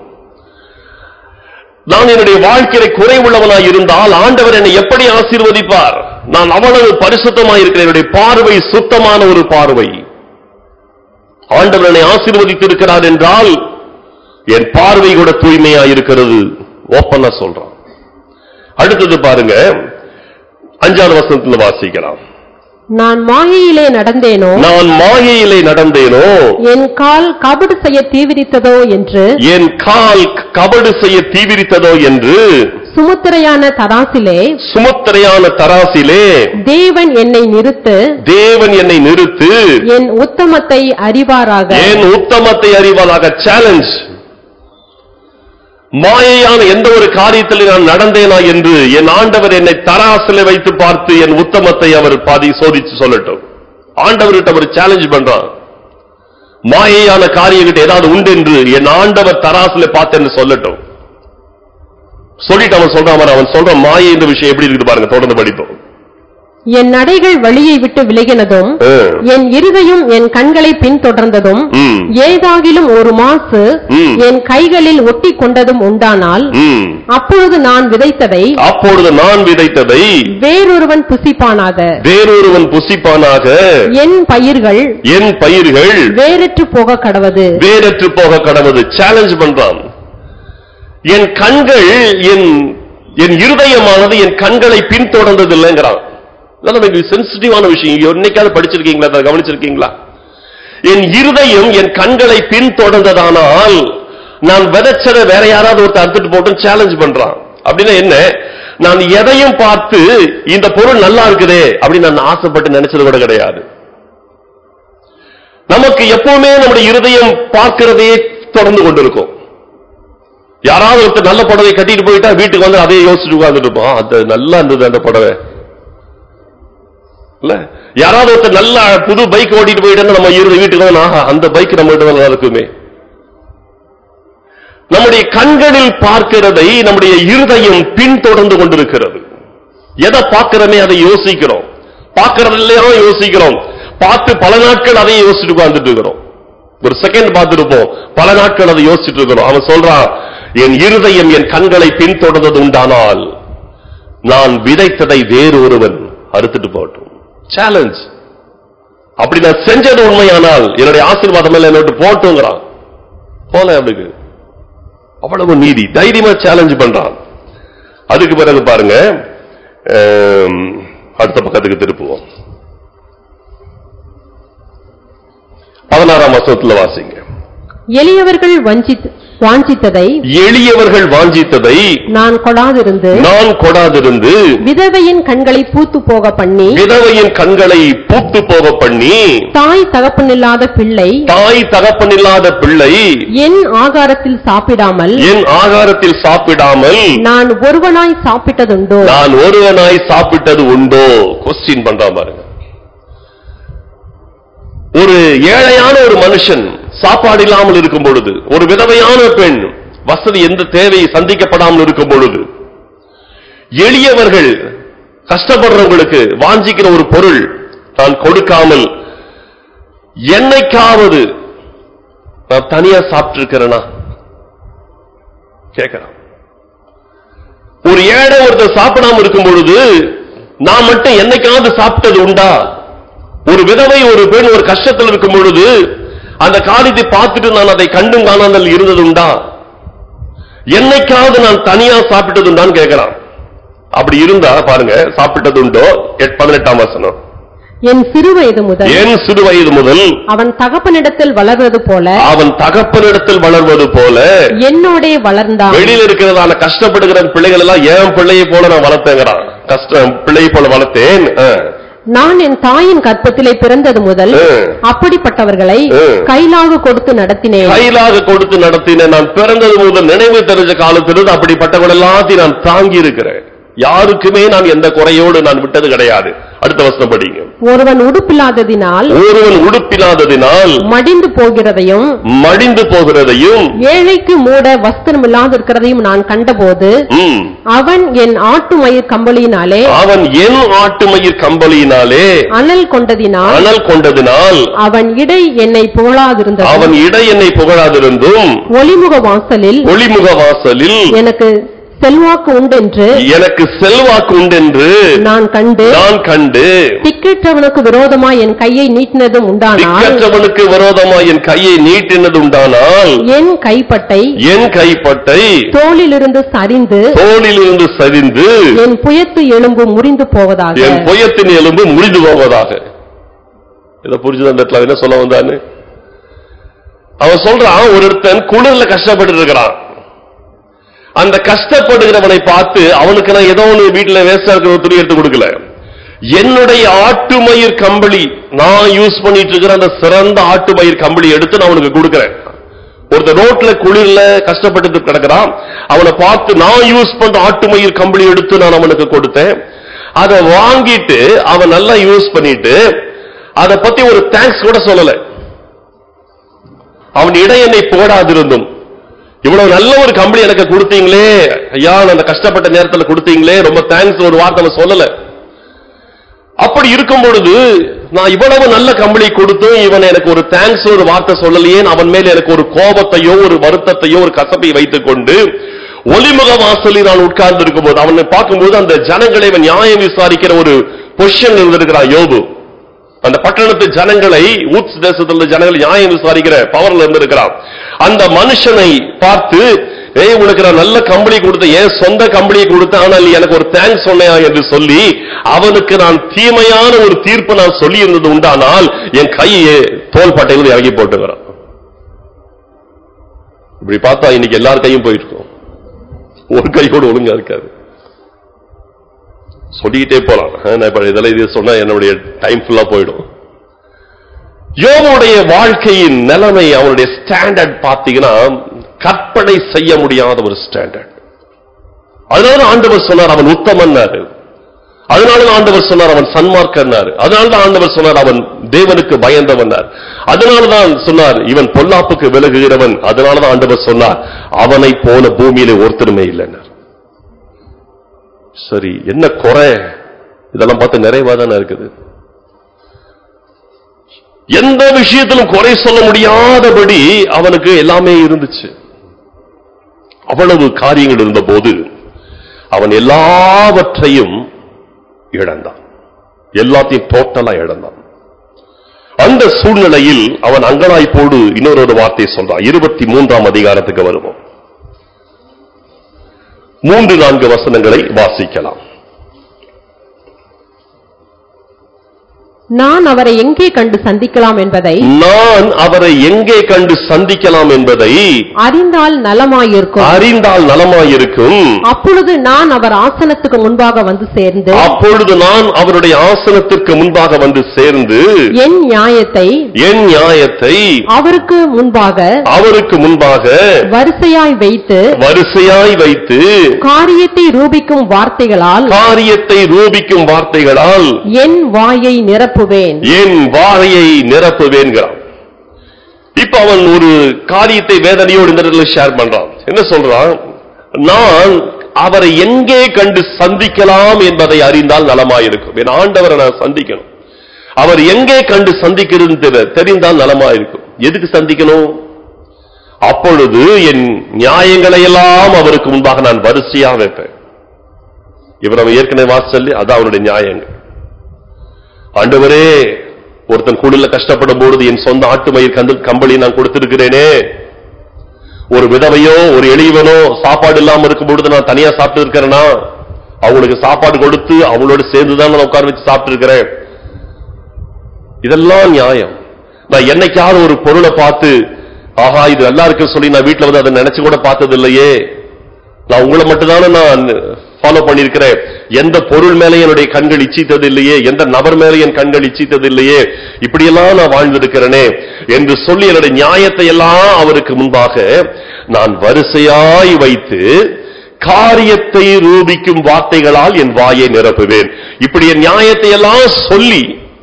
நான் என்னுடைய வாழ்க்கையில குறைவுள்ளவனாய் இருந்தால் ஆண்டவர் என்னை எப்படி ஆசீர்வதிப்பார் நான் அவ்வளவு பரிசுத்தமாய் இருக்கிறேன் என்னுடைய பார்வை சுத்தமான ஒரு பார்வை ஆண்டவர் என்னை ஆசீர்வதித்திருக்கிறார் என்றால் என் பார்வை கூட தூய்மையாய் இருக்கிறது ஓப்பனா சொல்றான் அடுத்தது பாருங்க அஞ்சாவது வசனத்துல வாசிக்கலாம் நான் மாயையிலே நடந்தேனோ நான் மாயையிலே நடந்தேனோ என் கால் கபடு செய்ய தீவிரித்ததோ என்று என் கால் கபடு செய்ய தீவிரித்ததோ என்று சுமுத்திரையான தராசிலே சுமத்திரையான தராசிலே தேவன் என்னை நிறுத்து தேவன் என்னை நிறுத்து என் உத்தமத்தை அறிவாராக என் உத்தமத்தை அறிவாளாக சேலஞ்ச் மாயையான எந்த ஒரு காரியத்தில் நான் நடந்தேனா என்று என் ஆண்டவர் என்னை தராசில வைத்து பார்த்து என் உத்தமத்தை அவர் பாதி சோதிச்சு சொல்லட்டும் ஆண்டவர்கிட்ட அவர் சேலஞ்ச் பண்றான் மாயையான காரியங்கிட்ட ஏதாவது உண்டு என்று என் ஆண்டவர் தராசில பார்த்து என்று சொல்லட்டும் சொல்லிட்டு அவன் சொல்றான் பாரு, அவன் சொல்ற மாயை என்ற விஷயம் எப்படி இருக்குது பாருங்க தொடர்ந்து படிப்போம் என் நடைகள் வழியை விட்டு விலகினதும் ஆ. என் இருதயம் என் கண்களை பின்தொடர்ந்ததும் ம். ஏதாகிலும் ஒரு மாசு ம். என் கைகளில் ஒட்டி கொண்டதும் உண்டானால் ம். அப்பொழுது நான் விதைத்ததை அப்பொழுது நான் விதைத்ததை வேறொருவன் புசிப்பானாக வேறொருவன் புசிப்பானாக என் பயிர்கள் என் பயிர்கள் வேறற்று போக கடவது வேறற்று போக கடவுது சேலஞ்ச் பண்றான் என் கண்கள் என் என் இருதயமானது என் கண்களை பின்தொடர்ந்தது இல்லைங்கிறான் சென்சிட்டிவான விஷயம் என்னைக்காவது படிச்சிருக்கீங்களா அதை கவனிச்சிருக்கீங்களா என் இருதயம் என் கண்களை பின்தொடர்ந்ததானால் நான் விதைச்சதை வேற யாராவது ஒருத்தர் அறுத்துட்டு போட்டு சேலஞ்ச் பண்றான் அப்படின்னா என்ன நான் எதையும் பார்த்து இந்த பொருள் நல்லா இருக்குதே அப்படின்னு நான் ஆசைப்பட்டு நினைச்சது கூட கிடையாது நமக்கு எப்பவுமே நம்முடைய இருதயம் பார்க்கிறதையே தொடர்ந்து கொண்டிருக்கும் யாராவது ஒருத்தர் நல்ல புடவை கட்டிட்டு போயிட்டா வீட்டுக்கு வந்து அதே யோசிச்சுட்டு உட்கார்ந்துட்டு இருப்போம் "ஆ, அது நல்லா இருந்தது அந்த புடவை இல்ல யாராவது ஒருத்தர் நல்ல புது பைக் ஓட்டிட்டு போயிட்டா நம்ம இருந்து வீட்டுக்கு வந்து ஆஹா அந்த பைக் நம்ம கிட்ட நல்லா இருக்குமே நம்முடைய கண்களில் பார்க்கிறதை நம்முடைய இருதயம் பின்தொடர்ந்து கொண்டிருக்கிறது எதை பார்க்கிறோமே அதை யோசிக்கிறோம் பார்க்கறதுலயும் யோசிக்கிறோம் பார்த்து பல நாட்கள் அதை யோசிச்சுட்டு உட்கார்ந்துட்டு இருக்கிறோம் ஒரு செகண்ட் பார்த்திருப்போம் பல நாட்கள் அதை யோசிச்சுட்டு இருக்கிறோம் அவன் சொல்றான் என் இருதயம் என் கண்களை பின்தொடர்ந்தது உண்டானால் நான் விதைத்ததை வேறு ஒருவன் அறுத்துட்டு போகட்டும் சேலஞ்ச் அப்படி நான் செஞ்சது உண்மையானால் என்னுடைய ஆசீர்வாதம் எல்லாம் என்னோட போட்டுங்கிறான் போல அவனுக்கு அவ்வளவு நீதி தைரியமா சேலஞ்ச் பண்றான் அதுக்கு பிறகு பாருங்க ஆம், அடுத்த பக்கத்துக்கு திருப்புவோம் பதினாறாம் வசனத்துல வாசிங்க எளியவர்கள் வஞ்சித் வாஞ்சித்ததை எளியவர்கள் வாஞ்சித்ததை நான் கொடாதிருந்து நான் கொடாதிருந்து விதவையின் கண்களை பூத்து போக பண்ணி விதவையின் கண்களை பூத்து போக பண்ணி தாய் தகப்பனில்லாத பிள்ளை தாய் தகப்பனில்லாத பிள்ளை என் ஆகாரத்தில் சாப்பிடாமல் என் ஆகாரத்தில் சாப்பிடாமல் நான் ஒருவனாய் சாப்பிட்டதுண்டோ நான் ஒருவனாய் சாப்பிட்டது உண்டோ கொஸ்டின் பண்றான் பாருங்க ஒரு ஏழையான ஒரு மனுஷன் சாப்பாடு இல்லாமல் இருக்கும் பொழுது ஒரு விதவையான பெண் வசதி எந்த தேவை சந்திக்கப்படாமல் இருக்கும் பொழுது எளியவர்கள் கஷ்டப்படுறவங்களுக்கு வாஞ்சிக்கிற ஒரு பொருள் நான் கொடுக்காமல் என்னைக்காவது நான் தனியா சாப்பிட்டு இருக்கிறேனா கேட்கிறான் ஒரு ஏழை ஒருத்தர் சாப்பிடாம இருக்கும் பொழுது நான் மட்டும் என்னைக்காவது சாப்பிட்டது உண்டா ஒரு விதவை ஒரு பெண் ஒரு கஷ்டத்தில் இருக்கும் பொழுது அந்த காரியத்தை பார்த்துட்டு நான் அதை கண்டும் காணாமல் இருந்தது உண்டா என்னைக்காவது நான் தனியா சாப்பிட்டது உண்டான்னு கேட்கிறான் அப்படி இருந்தா பாருங்க சாப்பிட்டது உண்டோ எட்- பதினெட்டாம் வசனம் என் சிறுவயது முதல் என் சிறு வயது முதல் அவன் தகப்பனிடத்தில் வளர்வது போல அவன் தகப்பனிடத்தில் வளர்வது போல என்னோடே வளர்ந்தான் வெளியில இருக்கிறதான கஷ்டப்படுகிற பிள்ளைகள் எல்லாம் என் பிள்ளையை போல நான் வளர்த்தேங்கிறான் கஷ்டம் பிள்ளையை போல வளர்த்தேன் ஆ. நான் என் தாயின் கற்பத்திலே பிறந்தது முதல் ஆ. அப்படிப்பட்டவர்களை ஆ. கைலாக கொடுத்து நடத்தினேன் கையிலாக கொடுத்து நடத்தின நான் பிறந்தது முதல் நினைவு தெரிஞ்ச காலத்திலிருந்து அப்படிப்பட்டவள் எல்லாத்தையும் நான் தாங்கி இருக்கிறேன் யாருக்குமே நான் எந்த குறையோடு நான் விட்டது கிடையாது அடுத்த வசனம் படிங்க ஒருவன் உடுப்பில்லாததினால் ஒருவன் உடுப்பில்லாததினால் மடிந்து போகிறதையும் மடிந்து போகிறதையும் ஏழைக்கு மூட வஸ்திரம் இல்லாதிருக்கிறதையும் நான் கண்டபோது ம், அவன் என் ஆட்டு மயிர் கம்பளியினாலே அவன் என் ஆட்டுமயிர் கம்பளியினாலே அனல் கொண்டதினால் அனல் கொண்டதினால் அவன் இடை என்னை புகழாதிருந்தது அவன் இடை என்னை புகழாதிருந்தும் ஒளிமுக வாசலில் ஒளிமுக வாசலில் எனக்கு செல்வாக்கு உண்டென்று எனக்கு செல்வாக்கு உண்டென்று நான் கண்டு நான் கண்டு திக்கற்றவனுக்கு விரோதமாய் என் கையை நீட்டினதும் உண்டானால் திக்கற்றவனுக்கு விரோதமா என் கையை நீட்டினது உண்டானால் என் கைப்பட்டை என் கைப்பட்டை தோளிலிருந்து சரிந்து தோளிலிருந்து சரிந்து என் புயத்து எலும்பு முறிந்து போவதாக என் புயத்தின் எலும்பு முறிந்து போவதாக இதை புரிஞ்சுதான் அந்த இடத்துல அவன் என்ன சொல்ல வந்தான்னு அவன் சொல்றான் ஒருத்தன் குளிர்ல கஷ்டப்பட்டு இருக்கிறான் அந்த கஷ்டப்படுகிறவனை பார்த்து அவனுக்கு நான் ஏதோ ஒன்று வீட்டுல வேஸ்டா இருக்கிற ஒரு துணி எடுத்து கொடுக்கல என்னுடைய ஆட்டுமயிர் கம்பளி நான் யூஸ் பண்ணிட்டு இருக்கிற அந்த சிறந்த ஆட்டுமயிர் கம்பளி எடுத்து நான் அவனுக்கு கொடுக்கிறேன் ஒருத்தர் ரோட்ல குளிர்ல கஷ்டப்பட்டு கிடக்கிறான் அவனை பார்த்து நான் யூஸ் பண்ற ஆட்டுமயிர் கம்பளி எடுத்து நான் அவனுக்கு கொடுத்தேன் அதை வாங்கிட்டு அவன் நல்லா யூஸ் பண்ணிட்டு அதை பத்தி ஒரு தேங்க்ஸ் கூட சொல்லல அவன் இடையனை போடாதிருந்தும் இவ்வளவு நல்ல ஒரு கம்பளி எனக்கு கொடுத்தீங்களே ஐயா நான் அந்த கஷ்டப்பட்ட நேரத்துல கொடுத்தீங்களே ரொம்ப தேங்க்ஸ் ஒரு வார்த்தை அவன் சொல்லல அப்படி இருக்கும் பொழுது நான் இவ்வளவு நல்ல கம்பளி கொடுத்தும் இவன் எனக்கு ஒரு தேங்க்ஸ் ஒரு வார்த்தை சொல்லலையே அவன் மேல் எனக்கு ஒரு கோபத்தையோ ஒரு வருத்தத்தையோ ஒரு கசப்பை வைத்துக் கொண்டு ஒளிமுக வாசலில் நான் உட்கார்ந்து இருக்கும்போது அவனை பார்க்கும்போது அந்த ஜனங்களை இவன் நியாயம் விசாரிக்கிற ஒரு பொசிஷன் இருந்திருக்கிறான் யோபு அந்த பட்டணத்து ஜனங்களை ஊத்ஸ் தேசத்தில் உள்ள ஜனங்கள் நியாயம் விசாரிக்கிற பவர்ல இருந்திருக்கிறான் அந்த மனுஷனை பார்த்து ஏய் உனக்கு நான் நல்ல கம்பளி கொடுத்த ஏன் சொந்த கம்பளியை கொடுத்த ஆனால் நீ எனக்கு ஒரு தேங்க்ஸ் சொன்னையா என்று சொல்லி அவனுக்கு நான் தீமையான ஒரு தீர்ப்பு நான் சொல்லி இருந்தது உண்டானால் என் கையை தோல் பட்டையில் இறங்கி போட்டுங்கிறான் இப்படி பார்த்தா இன்னைக்கு எல்லார் கையும் போயிட்டு இருக்கும் ஒரு கை கூட ஒழுங்கா இருக்காது சொல்லிக்கிட்டே போலாம் ஆ, நான் இப்ப இதெல்லாம் இது சொன்னா என்னுடைய டைம் ஃபுல்லா போயிடும் யோபுடைய வாழ்க்கையின் நிலைமை அவனுடைய ஸ்டாண்டர்ட் பாத்தீங்கன்னா கற்பனை செய்ய முடியாத ஒரு ஸ்டாண்டர்ட் அதனால ஆண்டவர் சொன்னார் அவன் உத்தமன்னாரு அதனால ஆண்டவர் சொன்னார் அவன் சன்மார்க்கன்னாரு அதனால தான் ஆண்டவர் சொன்னார் அவன் தேவனுக்கு பயந்தவன்னார் அதனால தான் சொன்னார் இவன் பொல்லாப்புக்கு விலகுகிறவன் அதனால தான் ஆண்டவர் சொன்னார் அவனை போல பூமியிலே ஒருத்தருமே இல்லைன்னார் சரி என்ன குறை இதெல்லாம் பார்த்து நிறைவா தானே இருக்குது எந்த விஷயத்திலும் குறை சொல்ல முடியாதபடி அவனுக்கு எல்லாமே இருந்துச்சு அவ்வளவு காரியங்கள் இருந்தபோது அவன் எல்லாவற்றையும் இழந்தான் எல்லாத்தையும் டோட்டலா இழந்தான் அந்த சூழ்நிலையில் அவன் அங்கலாய்ப்போடு இன்னொரு ஒரு வார்த்தை சொல்றான் இருபத்தி மூன்றாம் அதிகாரத்துக்கு வருவோம் மூன்று நான்கு வசனங்களை வாசிக்கலாம் நான் அவரை எங்கே கண்டு சந்திக்கலாம் என்பதை நான் அவரை எங்கே கண்டு சந்திக்கலாம் என்பதை அறிந்தால் நலமாயிருக்கும் அறிந்தால் நலமாயிருக்கும் அப்பொழுது நான் அவர் ஆசனத்துக்கு முன்பாக வந்து சேர்ந்து அப்பொழுது நான் அவருடைய ஆசனத்திற்கு முன்பாக வந்து சேர்ந்து என் நியாயத்தை என் நியாயத்தை அவருக்கு முன்பாக அவருக்கு முன்பாக வரிசையாய் வைத்து வரிசையாய் வைத்து காரியத்தை ரூபிக்கும் வார்த்தைகளால் காரியத்தை ரூபிக்கும் வார்த்தைகளால் என் வாயை நிரப்புவேன் என் வாயை நிரப்புவேன்கிறான் இப்ப அவன் ஒரு காரியத்தை வேதனையோடு இந்த இடத்துல ஷேர் பண்றான் என்ன சொல்றான் நான் அவரை எங்கே கண்டு சந்திக்கலாம் என்பதை அறிந்தால் நலமாயிருக்கும் என் ஆண்டவரை நான் சந்திக்கணும் அவர் எங்கே கண்டு சந்திக்கிறது தெரி- தெரிந்தால் நலமாயிருக்கும் எதுக்கு சந்திக்கணும் அப்பொழுது என் நியாயங்களை எல்லாம் அவருக்கு முன்பாக நான் வரிசையா வைப்பேன் இவர் நம்ம ஏற்கனவே வாசல் அதான் அவருடைய நியாயங்கள் ஆண்டவரே ஒருத்தன் கூடல கஷ்டப்படும் பொழுது என் சொந்த ஆட்டு மயிர் கந்து கம்பளி நான் கொடுத்திருக்கிறேனே ஒரு விதவையோ ஒரு எளியவனோ சாப்பாடு இல்லாம இருக்கும் பொழுது நான் தனியா சாப்பிட்டு இருக்கிறேனா அவங்களுக்கு சாப்பாடு கொடுத்து அவங்களோட சேர்ந்துதான் நான் உட்கார வச்சு சாப்பிட்டு இருக்கிறேன் இதெல்லாம் நியாயம் நான் என்னைக்காவது ஒரு பொருளை பார்த்து ஆஹா இது நல்லா இருக்குன்னு சொல்லி நான் வீட்டுல வந்து அதை நினைச்சு கூட பார்த்தது இல்லையே நான் உங்களை மட்டும்தானே நான் ஃபாலோ பண்ணியிருக்கிறேன் எந்த பொருள் மேலே என்னுடைய கண்கள் இச்சித்தது இல்லையே எந்த நபர் மேலே என் கண்கள் இச்சித்தது இல்லையே இப்படியெல்லாம் நான் வாழ்ந்திருக்கிறேனே என்று சொல்லி என்னுடைய நியாயத்தை எல்லாம் அவருக்கு முன்பாக நான் வரிசையாய் வைத்து காரியத்தை ரூபிக்கும் வார்த்தைகளால் என் வாயை நிரப்புவேன் இப்படி என் நியாயத்தை எல்லாம் சொல்லி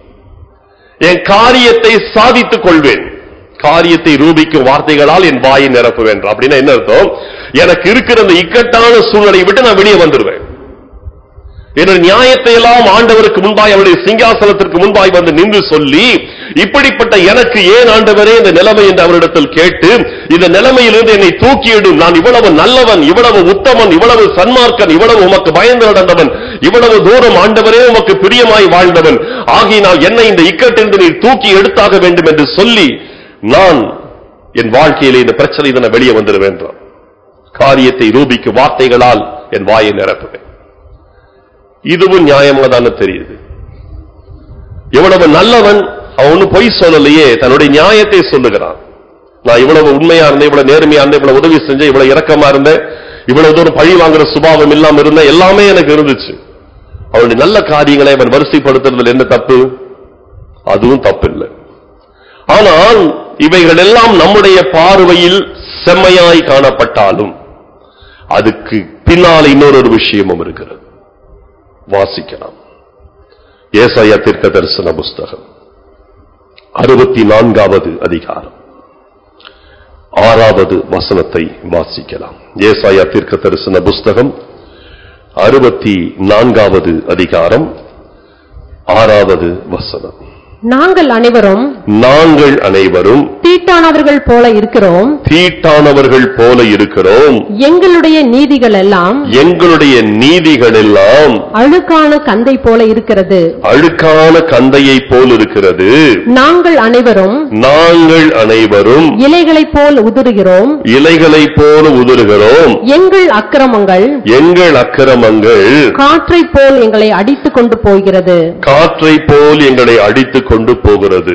என் காரியத்தை சாதித்துக் கொள்வேன் காரியத்தை ரூபிக்கும் வார்த்தைகளால் என் வாயை நிரப்புவேன் அப்படின்னா என்ன அர்த்தம் எனக்கு இருக்கிற அந்த இக்கட்டான சூழ்நிலையை விட்டு நான் வெளியே வந்துடுவேன் என்னுடைய நியாயத்தை எல்லாம் ஆண்டவருக்கு முன்பாய் அவருடைய சிங்காசனத்திற்கு முன்பாய் வந்து நின்று சொல்லி இப்படிப்பட்ட எனக்கு ஏன் ஆண்டவரே இந்த நிலைமை என்று அவரிடத்தில் கேட்டு இந்த நிலைமையிலிருந்து என்னை தூக்கியிடும் நான் இவ்வளவு நல்லவன் இவ்வளவு உத்தமன் இவ்வளவு சன்மார்க்கன் இவ்வளவு உமக்கு பயந்து நடந்தவன் இவ்வளவு தூரம் ஆண்டவரே உமக்கு பிரியமாய் வாழ்ந்தவன் ஆகினால் என்னை இந்த இக்கட்டிலிருந்து நீர் தூக்கி எடுத்தாக வேண்டும் என்று சொல்லி நான் என் வாழ்க்கையிலே இந்த பிரச்சனை நான் வெளியே வந்துடுவேன் என்றான். காரியத்தை ரூபிக்கும் வார்த்தைகளால் என் வாயை நிரப்புவேன் இதுவும் நியாயமா தானே தெரியுது எவ்வளவு நல்லவன் அவன் ஒன்னும் பொய் சொல்லலையே தன்னுடைய நியாயத்தை சொல்லுகிறான் நான் இவ்வளவு உண்மையா இருந்தேன் இவ்வளவு நேர்மையா இருந்தேன் இவ்வளவு உதவி செஞ்சேன் இவ்வளவு இரக்கமா இருந்தேன் இவ்வளவு தூரம் பழி வாங்குற சுபாவம் இல்லாம இருந்தேன் எல்லாமே எனக்கு இருந்துச்சு அவனுடைய நல்ல காரியங்களை அவன் வரிசைப்படுத்துறதுல என்ன தப்பு அதுவும் தப்பு இல்லை ஆனால் இவைகள் எல்லாம் நம்முடைய பார்வையில் செம்மையாய் காணப்பட்டாலும் அதுக்கு பின்னால் இன்னொரு ஒரு விஷயமும் இருக்கிறது வாசிக்கலாம் ஏசாயா தீர்க்க தரிசன புஸ்தகம் அறுபத்தி நான்காவது அதிகாரம் ஆறாவது வசனத்தை வாசிக்கலாம் ஏசாயா தீர்க்க தரிசன புஸ்தகம் அறுபத்தி நான்காவது அதிகாரம் ஆறாவது வசனம் நாங்கள் அனைவரும் நாங்கள் அனைவரும் தீட்டானவர்கள் போல இருக்கிறோம் தீட்டானவர்கள் போல இருக்கிறோம் எங்களுடைய நீதிகள் எல்லாம் எங்களுடைய நீதிகள் எல்லாம் அழுக்கான கந்தை போல இருக்கிறது அழுக்கான கந்தையை போல் இருக்கிறது நாங்கள் அனைவரும் நாங்கள் அனைவரும் இலைகளைப் போல் உதிருகிறோம் இலைகளைப் போல உதிர்கிறோம் எங்கள் அக்கிரமங்கள் எங்கள் அக்கிரமங்கள் காற்றைப் போல் எங்களை அடித்துக் கொண்டு போகிறது காற்றைப் போல் எங்களை அடித்துக் கொண்டு போகிறது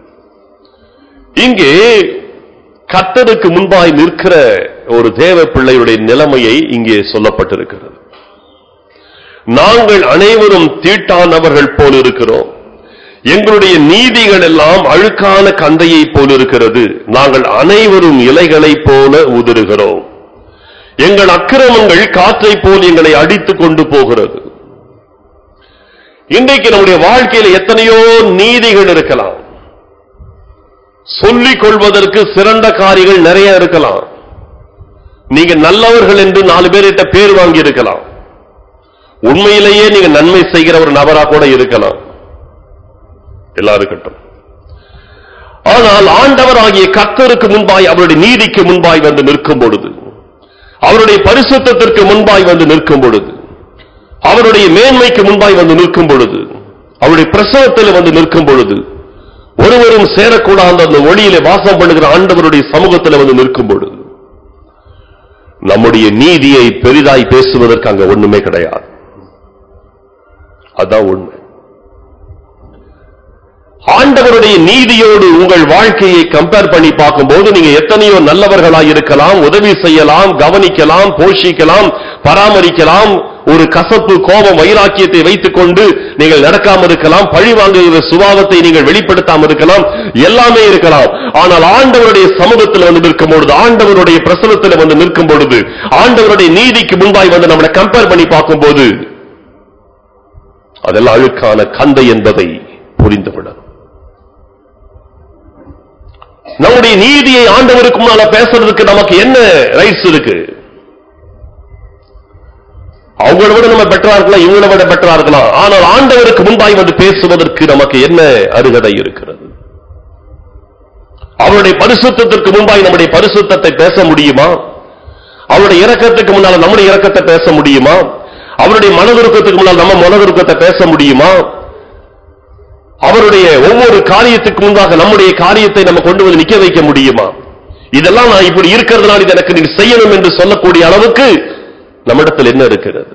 இங்கே கர்த்தருக்கு முன்பாய் நிற்கிற ஒரு தேவ பிள்ளையுடைய நிலைமையை இங்கே சொல்லப்பட்டிருக்கிறது நாங்கள் அனைவரும் தீட்டானவர்கள் போல் இருக்கிறோம் எங்களுடைய நீதிகள் எல்லாம் அழுக்கான கந்தையைப் போல் இருக்கிறது நாங்கள் அனைவரும் இலைகளைப் போல உதிருகிறோம் எங்கள் அக்கிரமங்கள் காற்றைப் போல் எங்களை அடித்துக் கொண்டு போகிறது இன்றைக்கு நம்முடைய வாழ்க்கையில எத்தனையோ நீதிகள் இருக்கலாம் சொல்லிக் கொள்வதற்கு சிறந்த காரியங்கள் நிறைய இருக்கலாம் நீங்க நல்லவர்கள் என்று நாலு பேர்கிட்ட பேர் வாங்கி இருக்கலாம் உண்மையிலேயே நீங்க நன்மை செய்கிற ஒரு நபரா கூட இருக்கலாம் எல்லாம் இருக்கட்டும் ஆனால் ஆண்டவராகிய கர்த்தருக்கு முன்பாய் அவருடைய நீதிக்கு முன்பாய் வந்து நிற்கும் பொழுது அவருடைய பரிசுத்தத்திற்கு முன்பாய் வந்து நிற்கும் பொழுது அவருடைய மேன்மைக்கு முன்பாய் வந்து நிற்கும் பொழுது அவருடைய பிரசவத்தில் வந்து நிற்கும் பொழுது ஒருவரும் சேரக்கூடாத அந்த ஒளியிலே வாசம் பண்ணுகிற ஆண்டவருடைய சமூகத்தில் வந்து நிற்கும் பொழுது நம்முடைய நீதியை பெரிதாய் பேசுவதற்கு அங்க ஒண்ணுமே கிடையாது அதான் உண்மை ஆண்டவருடைய நீதியோடு உங்கள் வாழ்க்கையை கம்பேர் பண்ணி பார்க்கும்போது நீங்க எத்தனையோ நல்லவர்களாய் இருக்கலாம் உதவி செய்யலாம் கவனிக்கலாம் போஷிக்கலாம் பராமரிக்கலாம் ஒரு கசப்பு கோபம் வைராக்கியத்தை வைத்துக் கொண்டு நீங்கள் நடக்காம இருக்கலாம் பழி வாங்குகிற சுபாவத்தை நீங்கள் வெளிப்படுத்தாம இருக்கலாம் எல்லாமே இருக்கலாம் ஆனால் ஆண்டவருடைய சமூகத்தில் வந்து நிற்கும் பொழுது ஆண்டவருடைய பிரசனத்தில் வந்து நிற்கும் பொழுது ஆண்டவருடைய நீதிக்கு முன்பாய் வந்து நம்மளை கம்பேர் பண்ணி பார்க்கும்போது அதெல்லாம் அழுக்கான கந்தை என்பதை புரிந்துவிடும் நம்முடைய நீதியை ஆண்டவருக்கு முன்னால பேசுறதுக்கு நமக்கு என்ன ரைட்ஸ் இருக்கு அவங்கள விட நம்ம பெட்டரா இருக்கலாம் இவங்கள விட பெட்டரா இருக்கலாம் ஆனால் ஆண்டவருக்கு முன்பாய் வந்து பேசுவதற்கு நமக்கு என்ன அருகதை இருக்கிறது அவருடைய பரிசுத்தத்திற்கு முன்பாய் நம்முடைய பரிசுத்தத்தை பேச முடியுமா அவருடைய இரக்கத்துக்கு முன்னால நம்முடைய இரக்கத்தை பேச முடியுமா அவருடைய மனதுருக்கத்துக்கு முன்னால் நம்ம மனதுருக்கத்தை பேச முடியுமா அவருடைய ஒவ்வொரு காரியத்துக்கு முன்பாக நம்முடைய காரியத்தை நம்ம கொண்டு வந்து நிக்க வைக்க முடியுமா இதெல்லாம் நான் இப்படி இருக்கிறதுனால இது எனக்கு நீ செய்யணும் என்று சொல்லக்கூடிய அளவுக்கு நம்மிடத்தில் என்ன இருக்கிறது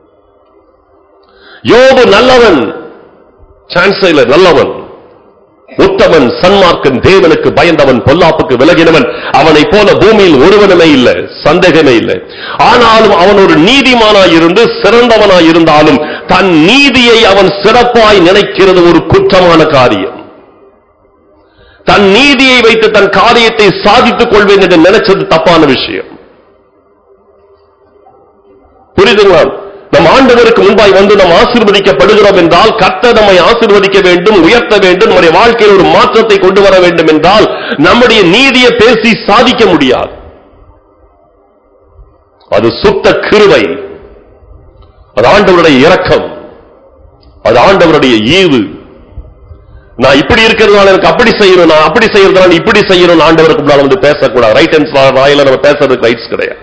யோபு நல்லவன் சான்ஸ் இல்ல நல்லவன் உத்தமன் சன்மார்க்கன் தேவனுக்கு பயந்தவன் பொல்லாப்புக்கு விலகினவன் அவனைப் போல பூமியில் ஒருவனுமே இல்லை சந்தேகமே இல்லை ஆனாலும் அவன் ஒரு நீதிமானாய் இருந்து சிறந்தவனாய் இருந்தாலும் தன் நீதியை அவன் சிறப்பாய் நினைக்கிறது ஒரு குற்றமான காரியம் தன் நீதியை வைத்து தன் காரியத்தை சாதித்துக் கொள்வேன் என்று நினைச்சது தப்பான விஷயம் புரியுதுங்களா நம் ஆண்டவருக்கு முன்பாய் வந்து நாம் ஆசீர்வதிக்கப்படுகிறோம் என்றால் கர்த்தர் நம்மை ஆசீர்வதிக்க வேண்டும் உயர்த்த வேண்டும் நம்முடைய வாழ்க்கையில் ஒரு மாற்றத்தை கொண்டு வர வேண்டும் என்றால் நம்முடைய நீதியை பேசி சாதிக்க முடியாது அது சுத்த கிருவை அது ஆண்டவருடைய இரக்கம் அது ஆண்டவருடைய ஈவு நான் இப்படி இருக்கிறதுனால எனக்கு அப்படி செய்யணும் நான் அப்படி செய்யறதுனால இப்படி செய்யணும் ஆண்டவருக்கு முன்னால வந்து பேசக்கூடாது ரைட் அண்ட் வாயில நம்ம பேசுறதுக்கு ரைட்ஸ் கிடையாது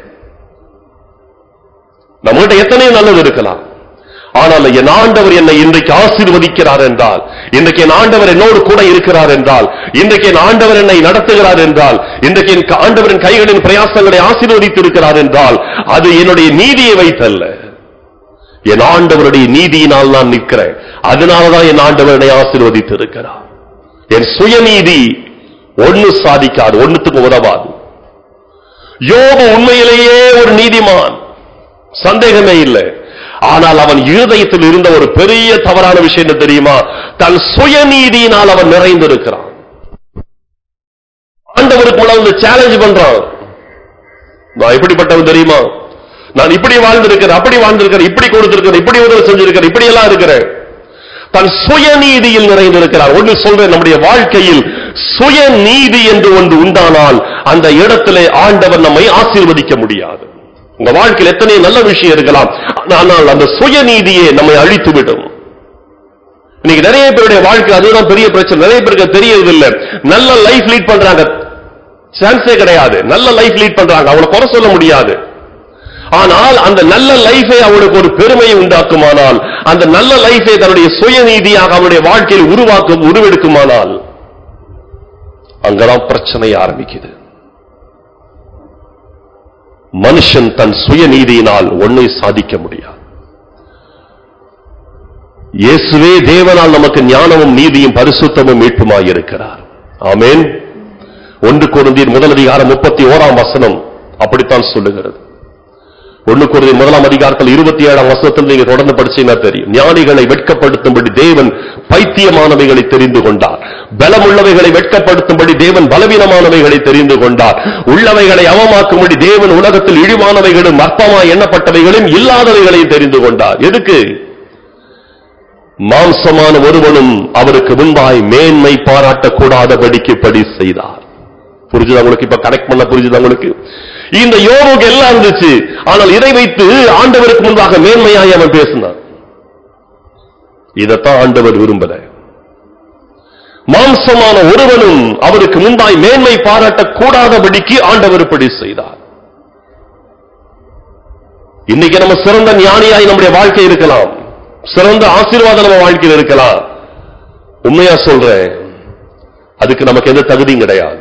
நம்மகிட்ட எத்தனையோ நல்லது இருக்கலாம் ஆனால் என் ஆண்டவர் என்னை இன்றைக்கு ஆசீர்வதிக்கிறார் என்றால் இன்றைக்கு என் ஆண்டவர் என்னோடு கூட இருக்கிறார் என்றால் இன்றைக்கு என் ஆண்டவர் என்னை நடத்துகிறார் என்றால் இன்றைக்கு என் ஆண்டவரின் கைகளின் பிரயாசங்களை ஆசீர்வதித்து இருக்கிறார் என்றால் அது என்னுடைய நீதியை வைத்தல்ல என் ஆண்டவருடைய நீதியினால் நான் நிற்கிறேன் அதனாலதான் என் ஆண்டவர் என்னை ஆசீர்வதித்து இருக்கிறார் என் சுயநீதி ஒண்ணு சாதிக்காது ஒண்ணுத்துக்கு உதவாது யோபு உண்மையிலேயே ஒரு நீதிமான் சந்தேகமே இல்லை ஆனால் அவன் இருதயத்தில் இருந்த ஒரு பெரிய தவறான விஷயம் என்ன தெரியுமா தன் சுயநீதியினால் அவன் நிறைந்திருக்கிறான் ஆண்டவருக்கு முன்னால வந்து சேலஞ்ச் பண்றான் நான் எப்படிப்பட்டவன் தெரியுமா நான் இப்படி வாழ்ந்திருக்கிறேன் அப்படி வாழ்ந்திருக்கிறேன் இப்படி கொடுத்திருக்கிறேன் இப்படி உதவி செஞ்சிருக்கிறேன் இப்படி எல்லாம் இருக்கிறேன் தன் சுயநீதியில் நிறைந்திருக்கிறார் ஒன்று சொல்றேன் நம்முடைய வாழ்க்கையில் சுயநீதி என்று ஒன்று உண்டானால் அந்த இடத்திலே ஆண்டவர் நம்மை ஆசீர்வதிக்க முடியாது உங்க வாழ்க்கையில் எத்தனை நல்ல விஷயம் இருக்கலாம் ஆனால் அந்த சுயநீதியே நம்மை அழித்து விடும் இன்னைக்கு நிறைய பேருடைய வாழ்க்கை அதுதான் பெரிய பிரச்சனை நிறைய பேருக்கு அது தெரியறதில்லை நல்ல லைஃப் லீட் பண்றாங்க சான்ஸே கிடையாது நல்ல லைஃப் லீட் பண்றாங்க அவங்கள குறை சொல்ல முடியாது ஆனால் அந்த நல்ல லைஃபை அவனுக்கு ஒரு பெருமையை உண்டாக்குமானால் அந்த நல்ல லைஃபை தன்னுடைய சுயநீதியாக அவனுடைய வாழ்க்கையில் உருவாக்கும் உருவெடுக்குமானால் அங்கதான் பிரச்சனை ஆரம்பிக்குது மனுஷன் தன் சுயநீதியினால் ஒன்றை சாதிக்க முடியாது இயேசுவே தேவனால் நமக்கு ஞானமும் நீதியும் பரிசுத்தமும் மீட்புமாய் இருக்கிறார் ஆமென் ஒன்று குருந்தியின் முதல் அதிகாரம் முப்பத்தி ஓராம் வசனம் அப்படித்தான் சொல்லுகிறது ஒண்ணு குருந்தியின் முதலாம் அதிகாரத்தில் இருபத்தி ஏழாம் வசனத்தில் நீங்க தொடர்ந்து படிச்சீங்கன்னா தெரியும் ஞானிகளை வெட்கப்படுத்தும்படி தேவன் பைத்தியமானவைகளை தெரிந்து கொண்டார் பலமுள்ளவைகளை வெட்கப்படுத்தும்படி தேவன் பலவீனமானவைகளை தெரிந்து கொண்டார் உள்ளவைகளை அவமாக்கும்படி தேவன் உலகத்தில் இழிவானவைகளும் அற்பமாய் எண்ணப்பட்டவைகளும் இல்லாதவைகளையும் தெரிந்து கொண்டார் எதுக்கு மாம்சமான ஒருவனும் அவருக்கு முன்பாய் மேன்மை பாராட்டக்கூடாதபடிக்கு படி செய்தார் புரிஞ்சுதா உங்களுக்கு இப்ப கனெக்ட் பண்ண புரிஞ்சுதா உங்களுக்கு இந்த யோகுக்கு எல்லாம் இருந்துச்சு ஆனால் இதை வைத்து ஆண்டவருக்கு முன்பாக மேன்மையாய் அவன் பேசினான் இதைத்தான் ஆண்டவர் விரும்பல மாம்சமான ஒருவனும் அவருக்கு முன்பாய் மேன்மை பாராட்டக் கூடாதபடிக்கு ஆண்டவர் இப்படி செய்தார் இன்னைக்கு நம்ம சிறந்த ஞானியாய் நம்முடைய வாழ்க்கை இருக்கலாம் சிறந்த ஆசீர்வாதம் நம்ம வாழ்க்கையில் இருக்கலாம் உண்மையா சொல்றேன் அதுக்கு நமக்கு எந்த தகுதியும் கிடையாது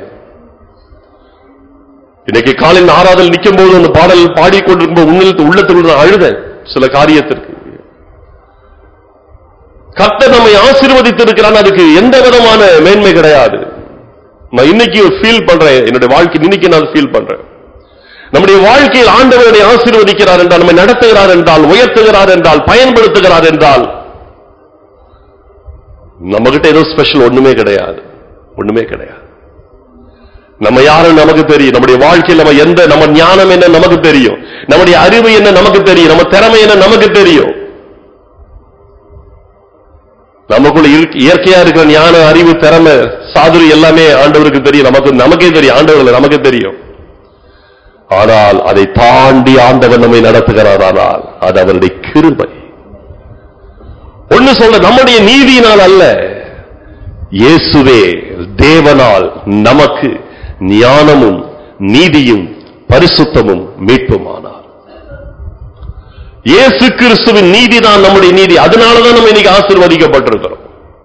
இன்னைக்கு காலையில் ஆறாதல் நிற்கும் போது அந்த பாடல் பாடிக்கொண்டிருக்கும் உன்னில் உள்ளத்தில் நான் அழுதேன் சில காரியத்திற்கு கர்த்தர் நம்மை ஆசீர்வதித்திருக்கிறான் அதுக்கு எந்த விதமான மேன்மை கிடையாது நான் இன்னைக்கு ஃபீல் பண்றேன் என்னுடைய வாழ்க்கை இன்னைக்கு நான் ஃபீல் பண்றேன் நம்முடைய வாழ்க்கையில் ஆண்டவரை ஆசீர்வதிக்கிறார் என்றால் நம்மை நடத்துகிறார் என்றால் உயர்த்துகிறார் என்றால் பயன்படுத்துகிறார் என்றால் நம்ம கிட்ட ஏதோ ஸ்பெஷல் ஒண்ணுமே கிடையாது ஒண்ணுமே கிடையாது நம்ம யாரும் நமக்கு தெரியும் நம்முடைய வாழ்க்கையில் நம்ம எந்த நம்ம ஞானம் என்ன நமக்கு தெரியும் நம்முடைய அறிவு என்ன நமக்கு தெரியும் நம்ம திறமை என்ன நமக்கு தெரியும் நமக்குள்ள இருக்கு- இயற்கையா இருக்கிற ஞான அறிவு திறமை சாதுரி எல்லாமே ஆண்டவருக்கு தெரியும் நமக்கு நமக்கே தெரியும் ஆண்டவர்கள் நமக்கு தெரியும் ஆனால் அதை தாண்டி ஆண்டவர் நம்மை நடத்துகிறாரானால் அது அவருடைய கிருபை ஒண்ணு சொல்ல நம்முடைய நீதியினால் அல்ல இயேசுவே தேவனால் நமக்கு ஞானமும் நீதியும் பரிசுத்தமும் மீட்புமானார் இயேசு கிறிஸ்துவின் நீதி தான் நம்முடைய நீதி அதனாலதான் நம்ம இன்னைக்கு ஆசீர்வதிக்கப்பட்டிருக்கிறோம்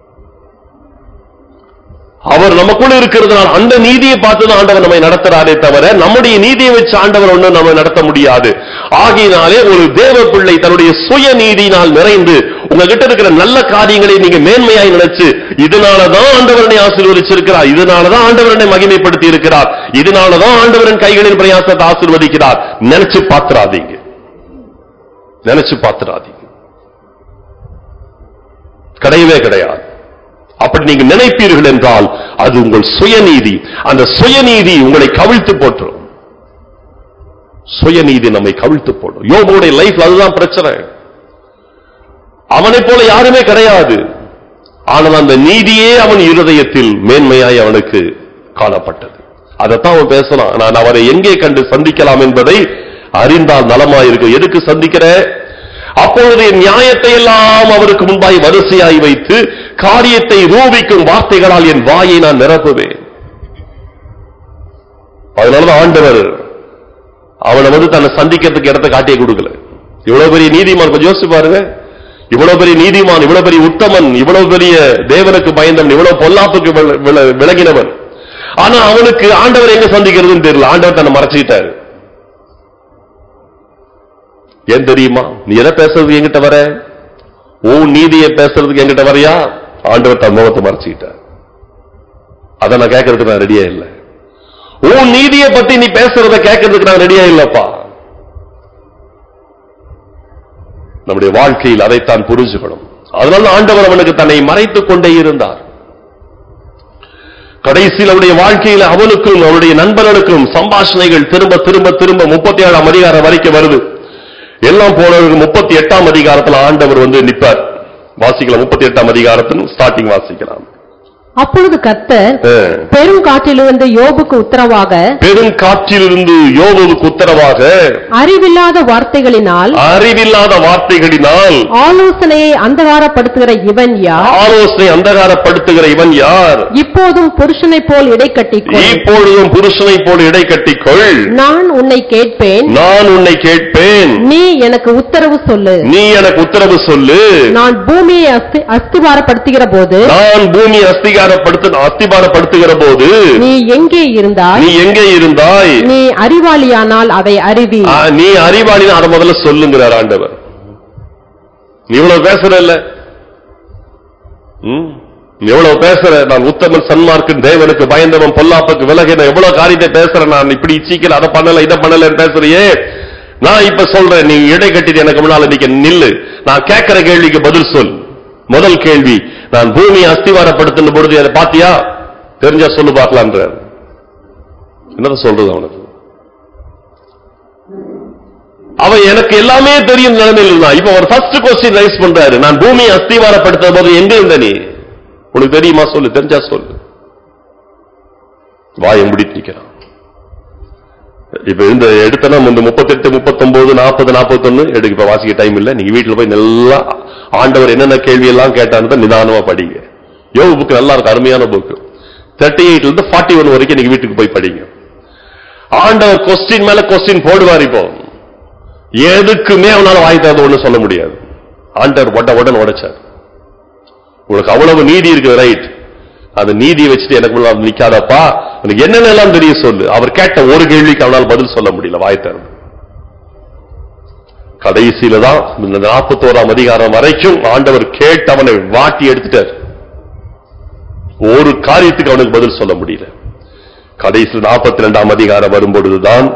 அவர் நமக்குள்ள இருக்கிறதுனால அந்த நீதியை பார்த்து தான் ஆண்டவர் நம்மை நடத்துறாரே தவிர நம்முடைய நீதியை வச்சு ஆண்டவர் ஒன்றும் நம்ம நடத்த முடியாது ஆகையினாலே ஒரு தேவ பிள்ளை தன்னுடைய சுய நீதியினால் நிறைந்து உங்ககிட்ட இருக்கிற நல்ல காரியங்களை நீங்க மேன்மையாய் நினைச்சு இதனாலதான் ஆண்டவரனை ஆசீர்வதிச்சிருக்கிறார் இதனாலதான் ஆண்டவரனை மகிமைப்படுத்தி இருக்கிறார் இதனாலதான் ஆண்டவரின் கைகளின் பிரயாசத்தை ஆசீர்வதிக்கிறார் நினைச்சு பாத்துறாதீங்க நினைச்சு பாத்துறாதீங்க கிடையவே கிடையாது அப்படி நீங்க நினைப்பீர்கள் என்றால் அது உங்கள் சுயநீதி அந்த சுயநீதி உங்களை கவிழ்த்து போட்டுரும் சுயநீதி நம்மை கவிழ்த்து போடும் யோபுடைய லைஃப்ல அதுதான் பிரச்சனை அவனைப் போல யாருமே கிடையாது ஆனால் அந்த நீதியே அவன் இருதயத்தில் மேன்மையாய் அவனுக்கு காணப்பட்டது அதைத்தான் அவன் பேசலாம் நான் அவரை எங்கே கண்டு சந்திக்கலாம் என்பதை அறிந்தால் நலமாயிருக்கும் எதுக்கு சந்திக்கிற அப்பொழுது என் நியாயத்தை எல்லாம் அவருக்கு முன்பாய் வரிசையாய் வைத்து காரியத்தை ரூபிக்கும் வார்த்தைகளால் என் வாயை நான் நிரப்புவேன் அதனாலதான் ஆண்டவர் அவனை வந்து தன்னை சந்திக்கிறதுக்கு இடத்தை காட்டியே கொடுக்கல இவ்வளவு பெரிய நீதிமான் கொஞ்சம் யோசிச்சு பாருங்க இவ்வளவு பெரிய நீதிமான் இவ்வளவு பெரிய உத்தமன் இவ்வளவு பெரிய தேவனுக்கு பயந்தவன் இவ்வளவு பொல்லாப்புக்கு வில- வில- விலகினவன் ஆனா அவனுக்கு ஆண்டவர் எங்க சந்திக்கிறதுன்னு தெரியல ஆண்டவர் தன்னை மறைச்சுக்கிட்டாரு ஏன் தெரியுமா நீ எதை பேசுறது என்கிட்ட வர உன் நீதியை பேசுறதுக்கு என்கிட்ட வரையா ஆண்டவர் தன் முகத்தை மறைச்சுக்கிட்டார் அதை நான் கேட்கறதுக்கு நான் ரெடியா இல்லை உன் நீதியை பத்தி நீ பேசுறத கேட்கறதுக்கு நான் ரெடியா இல்லப்பா நம்முடைய வாழ்க்கையில் அதைத்தான் புரிஞ்சுக்கணும் அதனால ஆண்டவர் அவனுக்கு தன்னை மறைத்துக் கொண்டே இருந்தார் கடைசியில் அவருடைய வாழ்க்கையில் அவனுக்கும் அவருடைய நண்பர்களுக்கும் சம்பாஷணைகள் திரும்ப திரும்ப திரும்ப முப்பத்தி ஏழாம் அதிகாரம் வரைக்கும் வருது எல்லாம் போனவருக்கு முப்பத்தி எட்டாம் அதிகாரத்துல ஆண்டவர் வந்து நிப்பார் வாசிக்கலாம் முப்பத்தி எட்டாம் அதிகாரத்தின் ஸ்டார்டிங் வாசிக்கலாம் அப்பொழுது கர்த்தர் அஹ். பெரும் காற்றிலிருந்து யோபுக்கு உத்தரவாக பெரும் காற்றிலிருந்து யோபுவுக்கு உத்தரவாக அறிவில்லாத வார்த்தைகளினால் அறிவில்லாத வார்த்தைகளினால் ஆலோசனையை அந்தகாரப்படுத்துகிற இவன் யார் ஆலோசனை அந்தகாரப்படுத்துகிற இவன் யார் இப்போதும் புருஷனைப் போல் இடைக்கட்டிக்கொள் இப்பொழுதும் புருஷனை போல் இடை கட்டிக்கொள் நான் உன்னை கேட்பேன் நான் உன்னை கேட்பேன் நீ எனக்கு உத்தரவு சொல்லு நீ எனக்கு உத்தரவு சொல்லு நான் பூமியை அஸ்தி அஸ்திபாரப்படுத்துகிற போது நான் பூமி அஸ்திகாரப்படுத்து அஸ்திபாரப்படுத்துகிற போது நீ எங்கே இருந்தாய் நீ எங்கே இருந்தாய் நீ அறிவாளியானால் அதை அறிவி ஆ, நீ அறிவாளி அதை முதல்ல சொல்லுங்கிறார் ஆண்டவர் நீ இவ்வளவு பேசுற இல்ல ம்? நீ எவ்வளவு பேசுற நான் உத்தமன் சன்மார்க்கன் தேவனுக்கு பயந்தவன் பொல்லாப்புக்கு விலகின எவ்வளவு காரியத்தை பேசுறேன் நான் இப்படி சீக்கிரம் அதை பண்ணல இதை பண்ணலன்னு பேசுறியே நான் இப்ப சொல்றேன் நீ இடை கட்டிட்டு எனக்கு முன்னால நிக்க நில்லு நான் கேட்கிற கேள்விக்கு பதில் சொல் முதல் கேள்வி நான் பூமியை அஸ்திவாரப்படுத்தின பொழுது அதை பாத்தியா தெரிஞ்சா சொல்லு பார்க்கலான்றார் என்னதான் சொல்றது அவனுக்கு அவன் எனக்கு எல்லாமே தெரியும் நிலைமையில் இருந்தான் இப்ப ஒரு ஃபர்ஸ்ட் கொஸ்டின் ரைஸ் பண்றாரு நான் பூமியை அஸ்திவாரப்படுத்த போது எங்க இருந்த நீ உனக்கு தெரியுமா சொல்லு தெரிஞ்சா சொல்லு வாயை முடித்து நிக்கிறான் இப்ப இந்த எடுத்தனா இந்த முப்பத்தெட்டு முப்பத்தொன்பது நாற்பது நாற்பத்தொன்னு எடுக்க இப்ப வாசிக்க டைம் இல்ல நீங்க வீட்டுல போய் நல்லா ஆண்டவர் என்னென்ன கேள்வி எல்லாம் கேட்டான்னு நிதானமா படிங்க யோக புக் நல்லா இருக்கு அருமையான புக் தேர்ட்டி எயிட்ல இருந்து ஃபார்ட்டி ஒன் வரைக்கும் நீங்க வீட்டுக்கு போய் படிங்க ஆண்டவர் கொஸ்டின் மேல கொஸ்டின் போடுவார் இப்போ எதுக்குமே அவனால வாய் தரது ஒண்ணு சொல்ல முடியாது ஆண்டவர் ஒட்ட உடன் உடைச்சார் உங்களுக்கு அவ்வளவு நீதி இருக்கு ரைட் அந்த நீதியை வச்சுட்டு எனக்கு முன்னாடி நிக்காதப்பா உனக்கு என்னென்ன எல்லாம் தெரியும் சொல்லு அவர் கேட்ட ஒரு கேள்விக்கு அவனால் பதில் சொல்ல முடியல வாய் திறந்து கடைசியில தான் இந்த நாற்பத்தோராம் அதிகாரம் வரைக்கும் ஆண்டவர் கேட்டு அவனை வாட்டி எடுத்துட்டார் ஒரு காரியத்துக்கு அவனுக்கு பதில் சொல்ல முடியல கடைசியில் நாற்பத்தி ரெண்டாம் அதிகாரம் வரும்பொழுதுதான்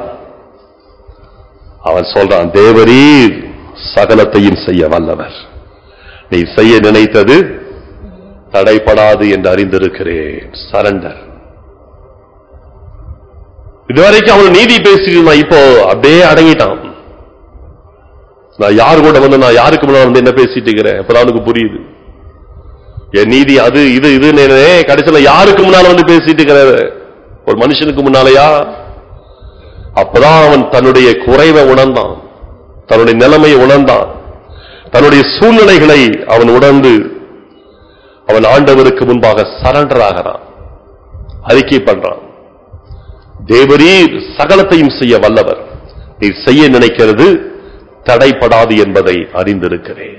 அவன் சொல்றான் தேவரீர் சகலத்தையும் செய்ய வல்லவர் நீ செய்ய நினைத்தது தடைப்படாது என்று அறிந்திருக்கிறேன் சரண்டர் இதுவரைக்கும் அவன் நீதி பேசிட்டு இருந்தான் இப்போ அப்படியே அடங்கிட்டான் நான் யாரு கூட வந்து நான் யாருக்கு முன்னாடி வந்து என்ன பேசிட்டு இருக்கிறேன் அப்பதான் அவனுக்கு புரியுது என் நீதி அது இது இதுன்னு கடைசியில யாருக்கு முன்னால வந்து பேசிட்டு இருக்கிற ஒரு மனுஷனுக்கு முன்னாலயா அப்பதான் அவன் தன்னுடைய குறைவை உணர்ந்தான் தன்னுடைய நிலைமையை உணர்ந்தான் தன்னுடைய சூழ்நிலைகளை அவன் உணர்ந்து அவன் ஆண்டவருக்கு முன்பாக சரண்டர் ஆகிறான் அறிக்கை பண்றான் தேவரீர் சகலத்தையும் செய்ய வல்லவர் நீர் செய்ய நினைக்கிறது தடைப்படாது என்பதை அறிந்திருக்கிறேன்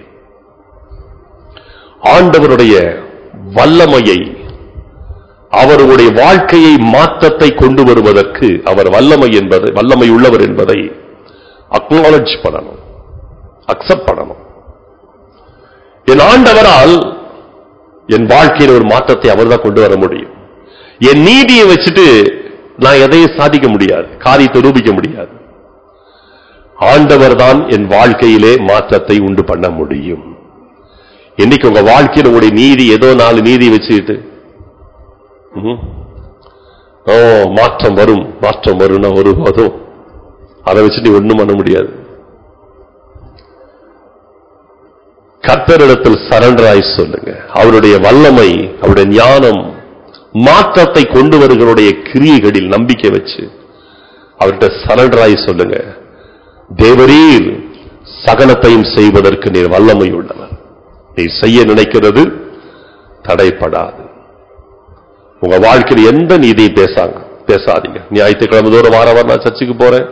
ஆண்டவருடைய வல்லமையை அவருடைய வாழ்க்கையை மாற்றத்தை கொண்டு வருவதற்கு அவர் வல்லமை என்பது வல்லமை உள்ளவர் என்பதை அக்னாலஜ் பண்ணணும் அக்செப்ட் பண்ணணும் என் ஆண்டவரால் என் வாழ்க்கையில் ஒரு மாற்றத்தை அவர்தான் கொண்டு வர முடியும் என் நீதியை வச்சுட்டு நான் எதையும் சாதிக்க முடியாது காரியத்தை ரூபிக்க முடியாது ஆண்டவர் தான் என் வாழ்க்கையிலே மாற்றத்தை உண்டு பண்ண முடியும் இன்னைக்கு உங்க வாழ்க்கையில் உங்களுடைய நீதி ஏதோ நாலு நீதி வச்சுக்கிட்டு ம்ஹும். ஓ மாற்றம் வரும் மாற்றம் வரும்னா ஒருபோதும் அதை வச்சு நீ ஒண்ணும் பண்ண முடியாது கர்த்தரிடத்தில் சரண்டராய் சொல்லுங்க அவருடைய வல்லமை அவருடைய ஞானம் மாற்றத்தை கொண்டு வருகிறவருடைய கிரியைகளில் நம்பிக்கை வச்சு அவர்கிட்ட சரண்டராய் சொல்லுங்க தேவரீர் சகலத்தையும் செய்வதற்கு நீர் வல்லமை உள்ளவர் நீ செய்ய நினைக்கிறது தடைப்படாது உங்க வாழ்க்கையில் எந்த நீதியும் பேசாங்க பேசாதீங்க ஞாயிற்றுக்கிழமை தோறும் வார வாரம் நான் சர்ச்சுக்கு போறேன்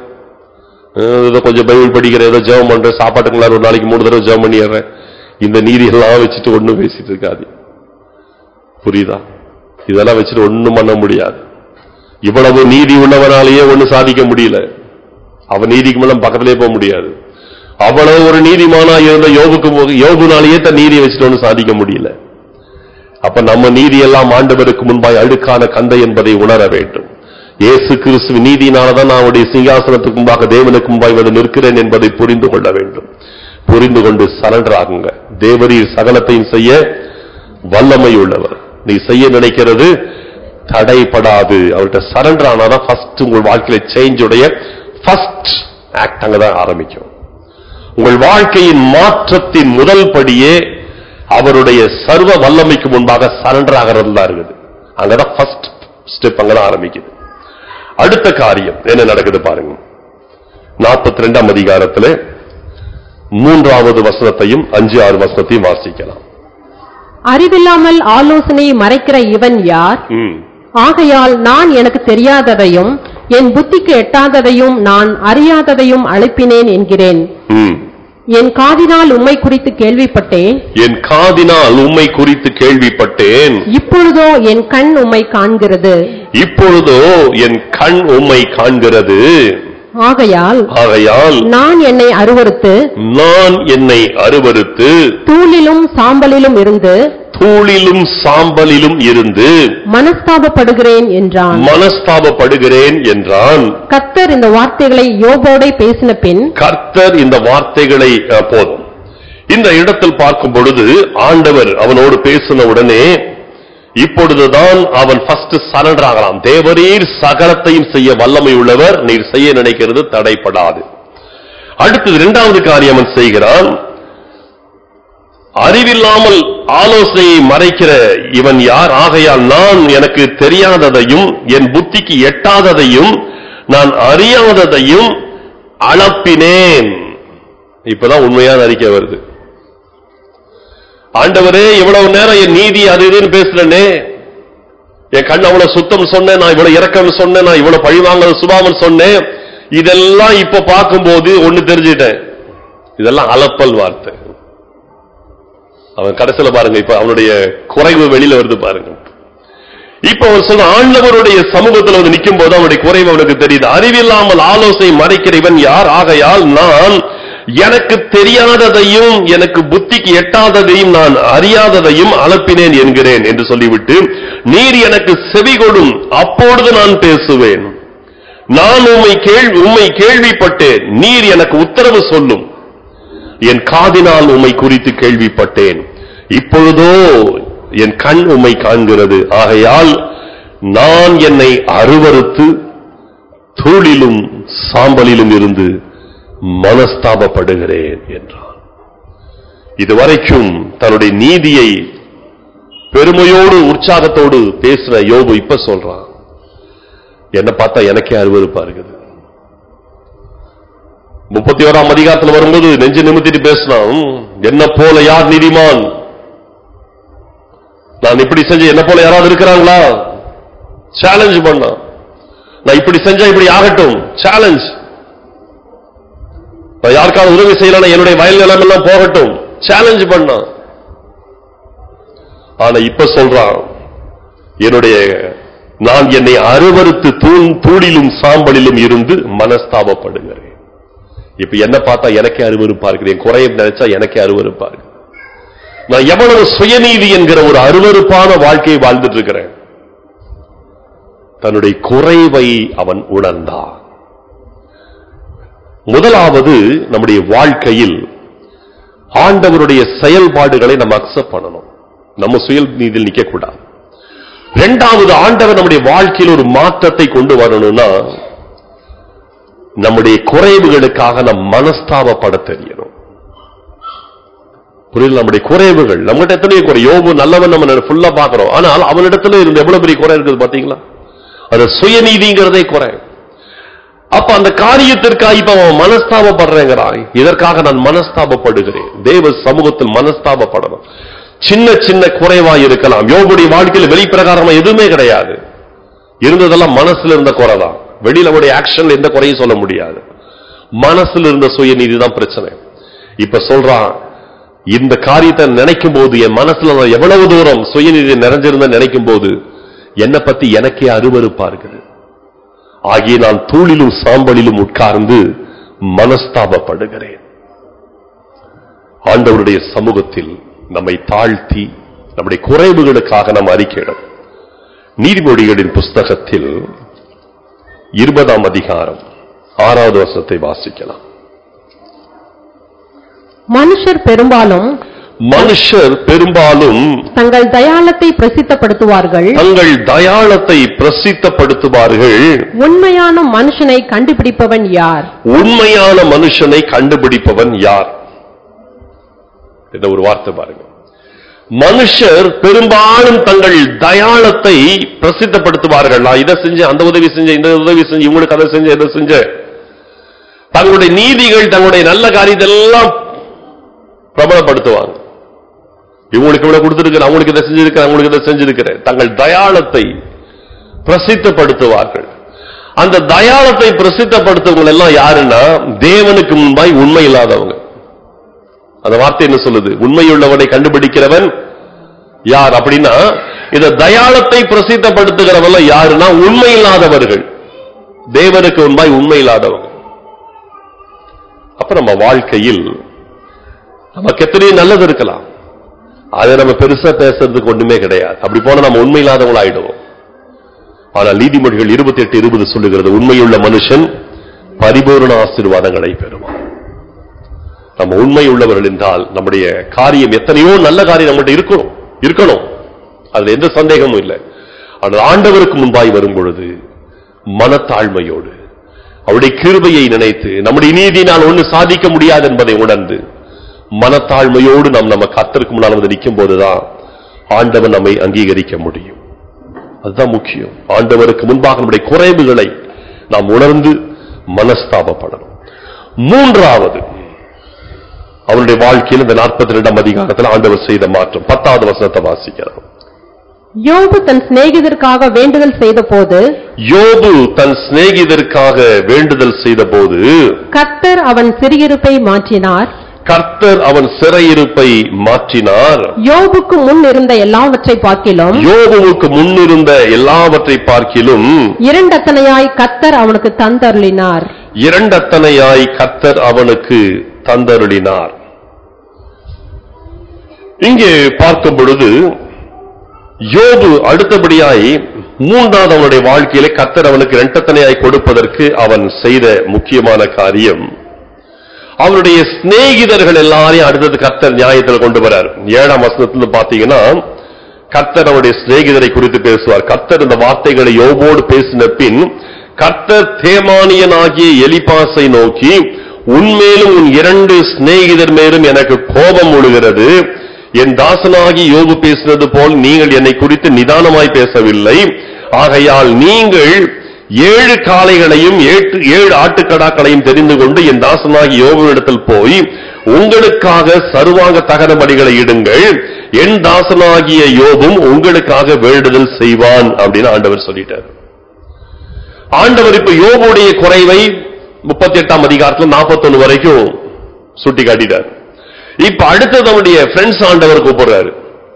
அஹ் ஏதோ கொஞ்சம் பைபிள் படிக்கிறேன் ஏதோ ஜெபம் பண்றேன் சாப்பாட்டுக்குள்ள ஒரு நாளைக்கு மூணு தடவை ஜெபம் பண்ணிடுறேன் இந்த நீதி எல்லாம் வச்சுட்டு ஒண்ணும் பேசிட்டு இருக்காது புரியுதா இதெல்லாம் வச்சுட்டு ஒண்ணும் பண்ண முடியாது இவ்வளவு நீதி உள்ளவனாலேயே ஒண்ணும் சாதிக்க முடியல அவன் நீதிக்கு மேல பக்கத்திலே போக முடியாது அவ்வளவு ஒரு நீதிமானா இருந்த யோபுக்கு போக- யோபுனாலேயே தன் நீதியை வச்சுட்டு ஒண்ணும் சாதிக்க முடியல அப்ப நம்ம நீதி எல்லாம் ஆண்டவருக்கு முன்பாய் அழுக்கான கந்தை என்பதை உணர வேண்டும் இயேசு கிறிஸ்துவின் நீதியினாலதான் நான் அவருடைய சிங்காசனத்துக்கு முன்பாக தேவனுக்கு முன்பாய் வந்து நிற்கிறேன் என்பதை புரிந்து கொள்ள வேண்டும் புரிந்து கொண்டு சரண்டர் ஆகுங்க தேவரீர் சகலத்தையும் செய்ய வல்லமை உள்ளவர் நீ செய்ய நினைக்கிறது தடைப்படாது அவர்கிட்ட சரண்டர் ஆனாதான் ஃபர்ஸ்ட் உங்கள் வாழ்க்கையில சேஞ்ச் உடைய ஃபர்ஸ்ட் ஆக்ட் அங்கதான் ஆரம்பிக்கும் உங்கள் வாழ்க்கையின் மாற்றத்தின் முதல் படியே அவருடைய சர்வ வல்லமைக்கு முன்பாக சரண்டர் ஆகிறது தான் இருக்குது அங்கதான் ஃபர்ஸ்ட் ஸ்டெப் அங்கதான் ஆரம்பிக்குது அடுத்த காரியம் என்ன நடக்குது பாருங்க நாற்பத்தி ரெண்டாம் அதிகாரத்திலே மூன்றாவது வசனத்தையும் அஞ்சு ஆறு வசனத்தையும் வாசிக்கலாம் அறிவில்லாமல் ஆலோசனையை மறைக்கிற இவன் யார் ம். ஆகையால் நான் எனக்கு தெரியாததையும் என் புத்திக்கு எட்டாததையும் நான் அறியாததையும் அழைப்பினேன் என்கிறேன் ம். என் காதினால் உம்மை குறித்து கேள்விப்பட்டேன் என் காதினால் உம்மை குறித்து கேள்விப்பட்டேன் இப்பொழுதோ என் கண் உம்மை காண்கிறது இப்பொழுதோ என் கண் உம்மை காண்கிறது ஆகையால் ஆகையால் நான் என்னை அருவருத்து நான் என்னை அருவருத்து தூளிலும் சாம்பலிலும் இருந்து தூளிலும் சாம்பலிலும் இருந்து மனஸ்தாபப்படுகிறேன் என்றான் மனஸ்தாபப்படுகிறேன் என்றான் கர்த்தர் இந்த வார்த்தைகளை யோபோடே பேசின பின் கர்த்தர் இந்த வார்த்தைகளை அஹ், போதும் இந்த இடத்தில் பார்க்கும் பொழுது ஆண்டவர் அவனோடு பேசின உடனே இப்பொழுதுதான் அவன் ஃபர்ஸ்ட் சரண்டர் ஆகலாம் தேவரீர் சகலத்தையும் செய்ய வல்லமை உள்ளவர் நீர் செய்ய நினைக்கிறது தடைப்படாது அடுத்தது இரண்டாவது காரியம் அவன் செய்கிறான் அறிவில்லாமல் ஆலோசனையை மறைக்கிற இவன் யார் ஆகையால் நான் எனக்கு தெரியாததையும் என் புத்திக்கு எட்டாததையும் நான் அறியாததையும் அளப்பினேன் இப்பதான் உண்மையான அறிக்கை வருது ஆண்டவரே இவ்வளவு நேரம் என் நீதி அது இதுன்னு பேசுறேனே என் கண் அவ்வளவு சுத்தம் சொன்னேன் நான் இவ்வளவு இறக்கம் சொன்னேன் நான் இவ்வளவு பழிவாங்கல் சுபாவம் சொன்னேன் இதெல்லாம் இப்ப பார்க்கும்போது ஒண்ணு தெரிஞ்சுட்டேன் இதெல்லாம் அலப்பல் வார்த்தை அவன் கடைசியில பாருங்க இப்ப அவனுடைய குறைவு வெளியில வருது பாருங்க இப்ப அவன் சொல்ற ஆண்டவருடைய சமூகத்தில் வந்து நிற்கும் போது அவனுடைய குறைவு அவனுக்கு தெரியுது அறிவில்லாமல் ஆலோசனை மறைக்கிற இவன் யார் ஆகையால் நான் எனக்கு தெரியாததையும் எனக்கு புத்திக்கு எட்டாததையும் நான் அறியாததையும் அளப்பினேன் என்கிறேன் என்று சொல்லிவிட்டு நீர் எனக்கு செவி கொடும் அப்பொழுது நான் பேசுவேன் நான் உம்மை கேள்வி உம்மை கேள்விப்பட்டேன் நீர் எனக்கு உத்தரவு சொல்லும் என் காதினால் உம்மை குறித்து கேள்விப்பட்டேன் இப்பொழுதோ என் கண் உம்மை காண்கிறது ஆகையால் நான் என்னை அருவருத்து தூளிலும் சாம்பலிலும் இருந்து மனஸ்தாபப்படுகிறேன் என்றான் இதுவரைக்கும் தன்னுடைய நீதியை பெருமையோடு உற்சாகத்தோடு பேசின யோபு இப்ப சொல்றான் என்ன பார்த்தா எனக்கே அருவருப்பா இருக்குது முப்பத்தி ஓராம் அதிகாரத்தில் வரும்போது நெஞ்சு நிமித்திட்டு பேசினான் என்ன போல யார் நீதிமான் நான் இப்படி செஞ்ச என்ன போல யாராவது இருக்கிறாங்களா சேலஞ்ச் பண்ணான் நான் இப்படி செஞ்சா இப்படி ஆகட்டும் சேலஞ்ச் நான் யாருக்காவது உதவி செய்யலாம் என்னுடைய வயல் நிலம் எல்லாம் போகட்டும் சேலஞ்ச் பண்ணான் ஆனா இப்ப சொல்றான் என்னுடைய நான் என்னை அருவருத்து தூண் தூளிலும் சாம்பலிலும் இருந்து மனஸ்தாபப்படுகிறேன் இப்ப என்ன பார்த்தா எனக்கே அருவருப்பா இருக்குது என் குறைய நினைச்சா எனக்கே அருவருப்பா இருக்கு நான் எவ்வளவு சுயநீதி என்கிற ஒரு அருவருப்பான வாழ்க்கையை வாழ்ந்துட்டு இருக்கிறேன் தன்னுடைய குறைவை அவன் உணர்ந்தான் முதலாவது நம்முடைய வாழ்க்கையில் ஆண்டவருடைய செயல்பாடுகளை நம்ம அக்செப்ட் பண்ணணும் நம்ம சுய நீதியில் நிக்க கூடாது இரண்டாவது ஆண்டவர் நம்முடைய வாழ்க்கையில் ஒரு மாற்றத்தை கொண்டு வரணும்னா நம்முடைய குறைவுகளுக்காக நம் மனஸ்தாபப்பட தெரியணும் புரியல நம்முடைய குறைவுகள் நம்மகிட்ட எத்தனை குறை யோபு நல்லவன் நம்ம ஃபுல்லா பாக்குறோம் ஆனால் அவனிடத்துல இருந்து எவ்வளவு பெரிய குறை இருக்குது பாத்தீங்களா அது சுயநீதிங்கிறதே குறை அப்ப அந்த காரியத்திற்காக இப்ப அவன் மனஸ்தாபப்படுறேங்கிறான் இதற்காக நான் மனஸ்தாபப்படுகிறேன் தேவ சமூகத்தில் மனஸ்தாபப்படணும் சின்ன சின்ன குறைவா இருக்கலாம் யோபுடைய வாழ்க்கையில் வெளிப்பிரகாரமா எதுவுமே கிடையாது இருந்ததெல்லாம் மனசுல இருந்த குறைதான் வெளியில அவருடைய ஆக்ஷன் எந்த குறையும் சொல்ல முடியாது மனசுல இருந்த சுயநீதி தான் பிரச்சனை இப்ப சொல்றான் இந்த காரியத்தை நினைக்கும் போது என் மனசுல நான் எவ்வளவு தூரம் சுயநீதி நிறைஞ்சிருந்த நினைக்கும் போது என்னை பத்தி எனக்கே அருவருப்பா இருக்குது ஆகிய நான் தூளிலும் சாம்பலிலும் உட்கார்ந்து மனஸ்தாபப்படுகிறேன் ஆண்டவருடைய சமூகத்தில் நம்மை தாழ்த்தி நம்முடைய குறைவுகளுக்காக நாம் அறிக்கையிடும் நீதிமொழிகளின் புஸ்தகத்தில் இருபதாம் அதிகாரம் ஆறாவது வருஷத்தை வாசிக்கலாம் மனுஷர் பெரும்பாலும் மனுஷர் பெரும்பாலும் தங்கள் தயாளத்தை பிரசித்தப்படுத்துவார்கள் தங்கள் தயாளத்தை பிரசித்தப்படுத்துவார்கள் உண்மையான மனுஷனை கண்டுபிடிப்பவன் யார் உண்மையான மனுஷனை கண்டுபிடிப்பவன் யார் இந்த ஒரு வார்த்தை பாருங்க மனுஷர் பெரும்பாலும் தங்கள் தயாளத்தை பிரசித்தப்படுத்துவார்கள் நான் இதை செஞ்சேன் அந்த உதவி செஞ்சேன் இந்த உதவி செஞ்சு இவங்களுக்கு அதை செஞ்சேன் இதை செஞ்சேன் தங்களுடைய நீதிகள் தங்களுடைய நல்ல காரியத்தை எல்லாம் பிரபலப்படுத்துவாங்க இவங்களுக்கு இவ்வளவு கொடுத்திருக்கிறேன் அவங்களுக்கு இதை செஞ்சிருக்கிறேன் அவங்களுக்கு இதை செஞ்சிருக்கிறேன் தங்கள் தயாளத்தை பிரசித்தப்படுத்துவார்கள் அந்த தயாளத்தை பிரசித்தப்படுத்துவங்க எல்லாம் யாருன்னா தேவனுக்கு முன்பாய் உண்மை இல்லாதவங்க அந்த வார்த்தை என்ன சொல்லுது உண்மையுள்ளவனை கண்டுபிடிக்கிறவன் யார் அப்படின்னா இந்த தயாளத்தை பிரசித்தப்படுத்துகிறவங்க யாருன்னா உண்மை இல்லாதவர்கள் தேவனுக்கு முன்பாய் உண்மை இல்லாதவங்க அப்ப நம்ம வாழ்க்கையில் நமக்கு எத்தனையோ நல்லது இருக்கலாம் அதை நம்ம பெருசா பேசுறதுக்கு ஒண்ணுமே கிடையாது அப்படி போனா நம்ம உண்மை இல்லாதவங்கள ஆயிடுவோம் ஆனால் நீதிமொழிகள் இருபத்தி எட்டு இருபது சொல்லுகிறது உண்மையுள்ள மனுஷன் பரிபூர்ண ஆசீர்வாதங்களை பெறுவான் நம்ம உண்மை உள்ளவர்கள் என்றால் நம்முடைய காரியம் எத்தனையோ நல்ல காரியம் நம்மகிட்ட இருக்கணும் இருக்கணும் அதுல எந்த சந்தேகமும் இல்லை ஆனால் ஆண்டவருக்கு முன்பாய் வரும் பொழுது மனத்தாழ்மையோடு அவருடைய கிருபையை நினைத்து நம்முடைய நீதியினால் ஒண்ணு சாதிக்க முடியாது என்பதை உணர்ந்து மனத்தாழ்மையோடு நாம் நம்ம கத்தருக்கு முன்னால் வந்து நிற்கும் போதுதான் ஆண்டவர் நம்மை அங்கீகரிக்க முடியும் அதுதான் முக்கியம் ஆண்டவருக்கு முன்பாக நம்முடைய குறைவுகளை நாம் உணர்ந்து மனஸ்தாபப்படணும் மூன்றாவது அவருடைய வாழ்க்கையில் இந்த நாற்பத்தி ரெண்டாம் அதிகாரத்தில் ஆண்டவர் செய்த மாற்றம் பத்தாவது வசனத்தை வாசிக்கிறோம் யோபு தன் சிநேகிதருக்காக வேண்டுதல் செய்தபோது யோபு தன் சிநேகிதருக்காக வேண்டுதல் செய்தபோது கர்த்தர் அவன் சிறியிருப்பை மாற்றினார் கர்த்தர் அவன் சிறையிருப்பை மாற்றினார் யோபுக்கு முன் இருந்த எல்லாவற்றை பார்க்கிலும் யோபுவுக்கு முன்னிருந்த எல்லாவற்றை பார்க்கிலும் இரண்டத்தனையாய் கர்த்தர் அவனுக்கு தந்தருளினார் இரண்டத்தனையாய் கர்த்தர் அவனுக்கு தந்தருளினார் இங்கே பார்க்கும் பொழுது யோபு அடுத்தபடியாய் மூன்றாவது அவனுடைய வாழ்க்கையிலே கர்த்தர் அவனுக்கு இரண்டத்தனையாய் கொடுப்பதற்கு அவன் செய்த முக்கியமான காரியம் அவனுடைய சிநேகிதர்கள் எல்லாரையும் அடுத்தது கர்த்தர் நியாயத்தில் கொண்டு வரார் ஏழாம் வசனத்துல பாத்தீங்கன்னா கர்த்தர் அவருடைய சிநேகிதரை குறித்து பேசுவார் கர்த்தர் இந்த வார்த்தைகளை யோபோடு பேசின பின் கர்த்தர் தேமானியனாகிய எலிபாசை நோக்கி உன்மேலும் உன் இரண்டு சிநேகிதர் மேலும் எனக்கு கோபம் முழுகிறது என் தாசனாகி யோபு பேசினது போல் நீங்கள் என்னை குறித்து நிதானமாய் பேசவில்லை ஆகையால் நீங்கள் ஏழு காளைகளையும் ஏட்டு- ஏழு ஆட்டுக்கடாக்களையும் தெரிந்து கொண்டு என் தாசனாகி யோபுவிடத்தில் போய் உங்களுக்காக சர்வாங்க தகனபடிகளை இடுங்கள் என் தாசனாகிய யோபும் உங்களுக்காக வேண்டுதல் செய்வான் அப்படின்னு ஆண்டவர் சொல்லிட்டார் ஆண்டவர் இப்ப யோபுடைய குறைவை முப்பத்தி எட்டாம் அதிகாரத்துல நாற்பத்தொன்னு வரைக்கும் சுட்டி காட்டிட்டார் இப்ப அடுத்தது அவனுடைய ஃப்ரெண்ட்ஸ் ஆண்டவர் கூப்பிடுறாரு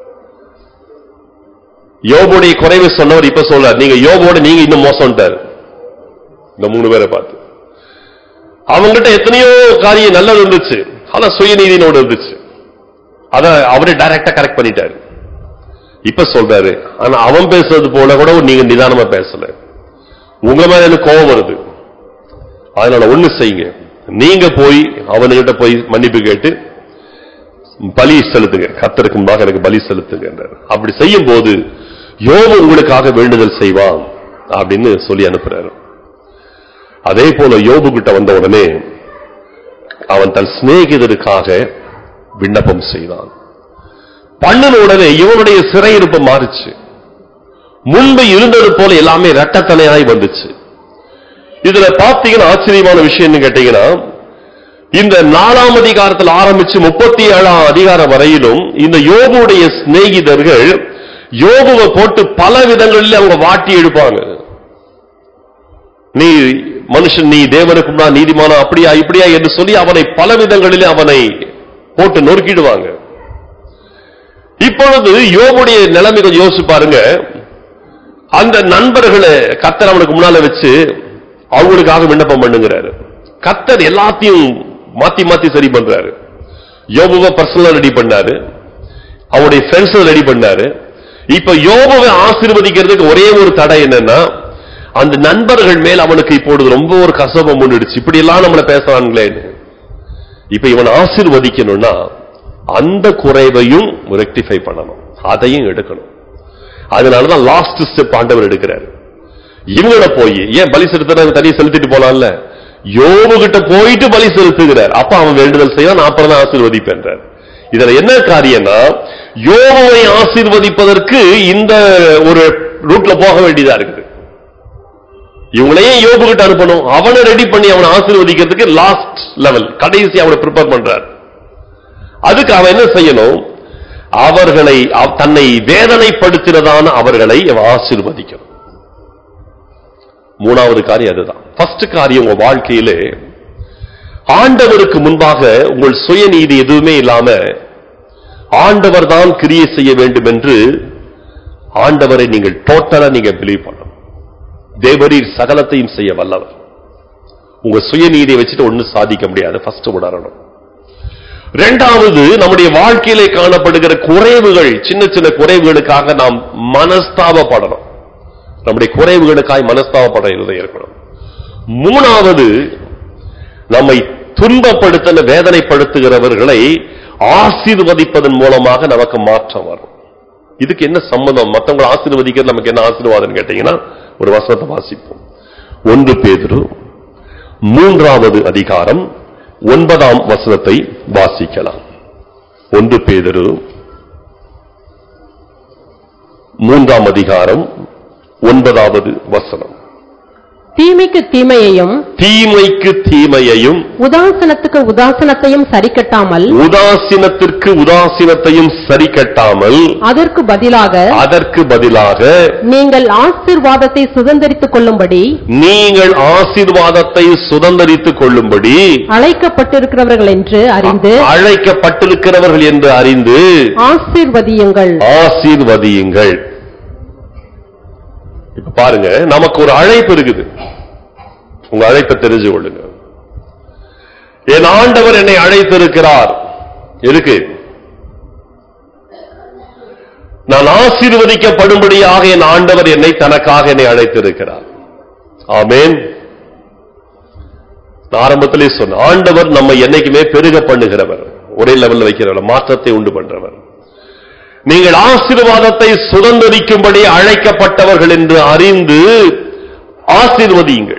யோபுடைய குறைவை சொன்னவர் இப்ப சொல்றார் நீங்க யோபோட நீங்க இன்னும் மோசம்ட்டார் இந்த மூணு பேரை பார்த்து அவங்ககிட்ட எத்தனையோ காரியம் நல்லது இருந்துச்சு ஆனா சுயநீதினோடு இருந்துச்சு அத அவரே டைரக்டா கரெக்ட் பண்ணிட்டாரு இப்ப சொல்றாரு ஆனா அவன் பேசுறது போல கூட நீங்க நிதானமா பேசல உங்க மேல எனக்கு கோபம் வருது அதனால ஒண்ணு செய்யுங்க நீங்க போய் அவனுகிட்ட போய் மன்னிப்பு கேட்டு பலி செலுத்துங்க கத்தருக்கு முன்பாக எனக்கு பலி செலுத்துங்க என்றார். அப்படி செய்யும் போது யோபு உங்களுக்காக வேண்டுதல் செய்வான் அப்படின்னு சொல்லி அனுப்புறாரு அதே போல யோபு கிட்ட வந்த உடனே அவன் தன் சிநேகிதருக்காக விண்ணப்பம் செய்தான் பண்ணின உடனே இவனுடைய சிறையிருப்பு மாறுச்சு முன்பு இருந்தது போல எல்லாமே ரெட்டத்தனையாய் வந்துச்சு இதுல பாத்தீங்கன்னா ஆச்சரியமான விஷயம் என்ன கேட்டீங்கன்னா இந்த நாலாம் அதிகாரத்தில் ஆரம்பிச்சு முப்பத்தி ஏழாம் அதிகாரம் வரையிலும் இந்த யோபுடைய சிநேகிதர்கள் யோபுவை போட்டு பல விதங்களில் அவங்க வாட்டி எடுப்பாங்க நீ மனுஷன் நீ தேவனுக்கு முன்னால் நீதிமானா அப்படியா இப்படியா என்று சொல்லி அவனை பல விதங்களிலே அவனை போட்டு நொறுக்கிடுவாங்க இப்பொழுது யோபுடைய நிலைமை கொஞ்சம் யோசிச்சு பாருங்க அந்த நண்பர்களை கத்தர் அவனுக்கு முன்னால வச்சு அவங்களுக்காக விண்ணப்பம் பண்ணுங்கிறாரு கத்தர் எல்லாத்தையும் மாத்தி மாத்தி சரி பண்றாரு யோபுவை பர்சனலா ரெடி பண்ணாரு அவனுடைய ஃப்ரெண்ட்ஸ் ரெடி பண்ணாரு இப்ப யோபுவை ஆசீர்வதிக்கிறதுக்கு ஒரே ஒரு தடை என்னன்னா அந்த நண்பர்கள் மேல் அவனுக்கு இப்பொழுது ரொம்ப ஒரு கசபம் முன்னிடுச்சு இப்படி எல்லாம் நம்மள பேசுறாங்களேன்னு இப்ப இவன் ஆசீர்வதிக்கணும்னா அந்த குறைவையும் ரெக்டிஃபை பண்ணணும் அதையும் எடுக்கணும் அதனாலதான் லாஸ்ட் ஸ்டெப் ஆண்டவர் எடுக்கிறார் இவங்கள போய் ஏன் பலி செலுத்துறது தனியா செலுத்திட்டு போலாம்ல யோபு கிட்ட போயிட்டு பலி செலுத்துகிறார் அப்ப அவன் வேண்டுதல் செய்ய நான் அப்புறம் தான் ஆசீர்வதிப்பேன்றார் இதுல என்ன காரியம்னா யோபுவை ஆசீர்வதிப்பதற்கு இந்த ஒரு ரூட்ல போக வேண்டியதா இருக்குது இவங்களையே யோபு கிட்ட அனுப்பணும் அவனை ரெடி பண்ணி அவனை ஆசீர்வதிக்கிறதுக்கு லாஸ்ட் லெவல் கடைசி அவனை ப்ரிப்பேர் பண்றார் அதுக்கு அவன் என்ன செய்யணும் அவர்களை அவ்- தன்னை வேதனைப்படுத்தினதான அவர்களை அவன் ஆசீர்வதிக்கணும் மூணாவது காரியம் அதுதான் ஃபர்ஸ்ட் காரியம் உங்க வாழ்க்கையிலே ஆண்டவருக்கு முன்பாக உங்கள் சுயநீதி எதுவுமே இல்லாம ஆண்டவர் தான் கிரியை செய்ய வேண்டும் என்று ஆண்டவரை நீங்கள் டோட்டலா நீங்க பிலீவ் பண்ணணும் தேவரீர் சகலத்தையும் செய்ய வல்லவர் உங்க சுயநீதியை வச்சுட்டு ஒண்ணும் சாதிக்க முடியாது ஃபர்ஸ்ட் உணரணும் இரண்டாவது நம்முடைய வாழ்க்கையிலே காணப்படுகிற குறைவுகள் சின்ன சின்ன குறைவுகளுக்காக நாம் மனஸ்தாபப்படணும் நம்முடைய குறைவுகளுக்காய் மனஸ்தாபப்பட இருதயம் இருக்கணும் மூணாவது நம்மை துன்பப்படுத்தின வேதனைப்படுத்துகிறவர்களை ஆசீர்வதிப்பதன் மூலமாக நமக்கு மாற்றம் வரும் இதுக்கு என்ன சம்மதம் மத்தவங்களை ஆசீர்வதிக்கிறது நமக்கு என்ன ஆசீர்வாதம் கேட்டீங்கன்னா ஒரு வசனத்தை வாசிப்போம் ஒன்று பேதுரு மூன்றாவது அதிகாரம் ஒன்பதாம் வசனத்தை வாசிக்கலாம் ஒன்று பேதுரு மூன்றாம் அதிகாரம் ஒன்பதாவது வசனம் தீமைக்கு தீமையையும் தீமைக்கு தீமையையும் உதாசனத்துக்கு உதாசனத்தையும் சரிக்கட்டாமல் உதாசீனத்திற்கு உதாசீனத்தையும் சரி கட்டாமல் அதற்கு பதிலாக அதற்கு பதிலாக நீங்கள் ஆசீர்வாதத்தை சுதந்தரித்துக் கொள்ளும்படி நீங்கள் ஆசீர்வாதத்தை சுதந்தரித்துக் கொள்ளும்படி அழைக்கப்பட்டிருக்கிறவர்கள் என்று அறிந்து அழைக்கப்பட்டிருக்கிறவர்கள் என்று அறிந்து ஆசீர்வதியுங்கள் ஆசீர்வதியுங்கள் இப்ப பாருங்க நமக்கு ஒரு அழைப்பு இருக்குது உங்க அழைப்பை தெரிஞ்சு கொள்ளுங்க என் ஆண்டவர் என்னை அழைத்திருக்கிறார் எதுக்கு நான் ஆசீர்வதிக்கப்படும்படியாக என் ஆண்டவர் என்னை தனக்காக என்னை அழைத்திருக்கிறார் ஆமென் நான் ஆரம்பத்திலே சொன்ன ஆண்டவர் நம்ம என்னைக்குமே பெருக பண்ணுகிறவர் ஒரே லெவல்ல வைக்கிறவர் மாற்றத்தை உண்டு பண்றவர் நீங்கள் ஆசீர்வாதத்தை சுதந்திரிக்கும்படி அழைக்கப்பட்டவர்கள் என்று அறிந்து ஆசீர்வதியுங்கள்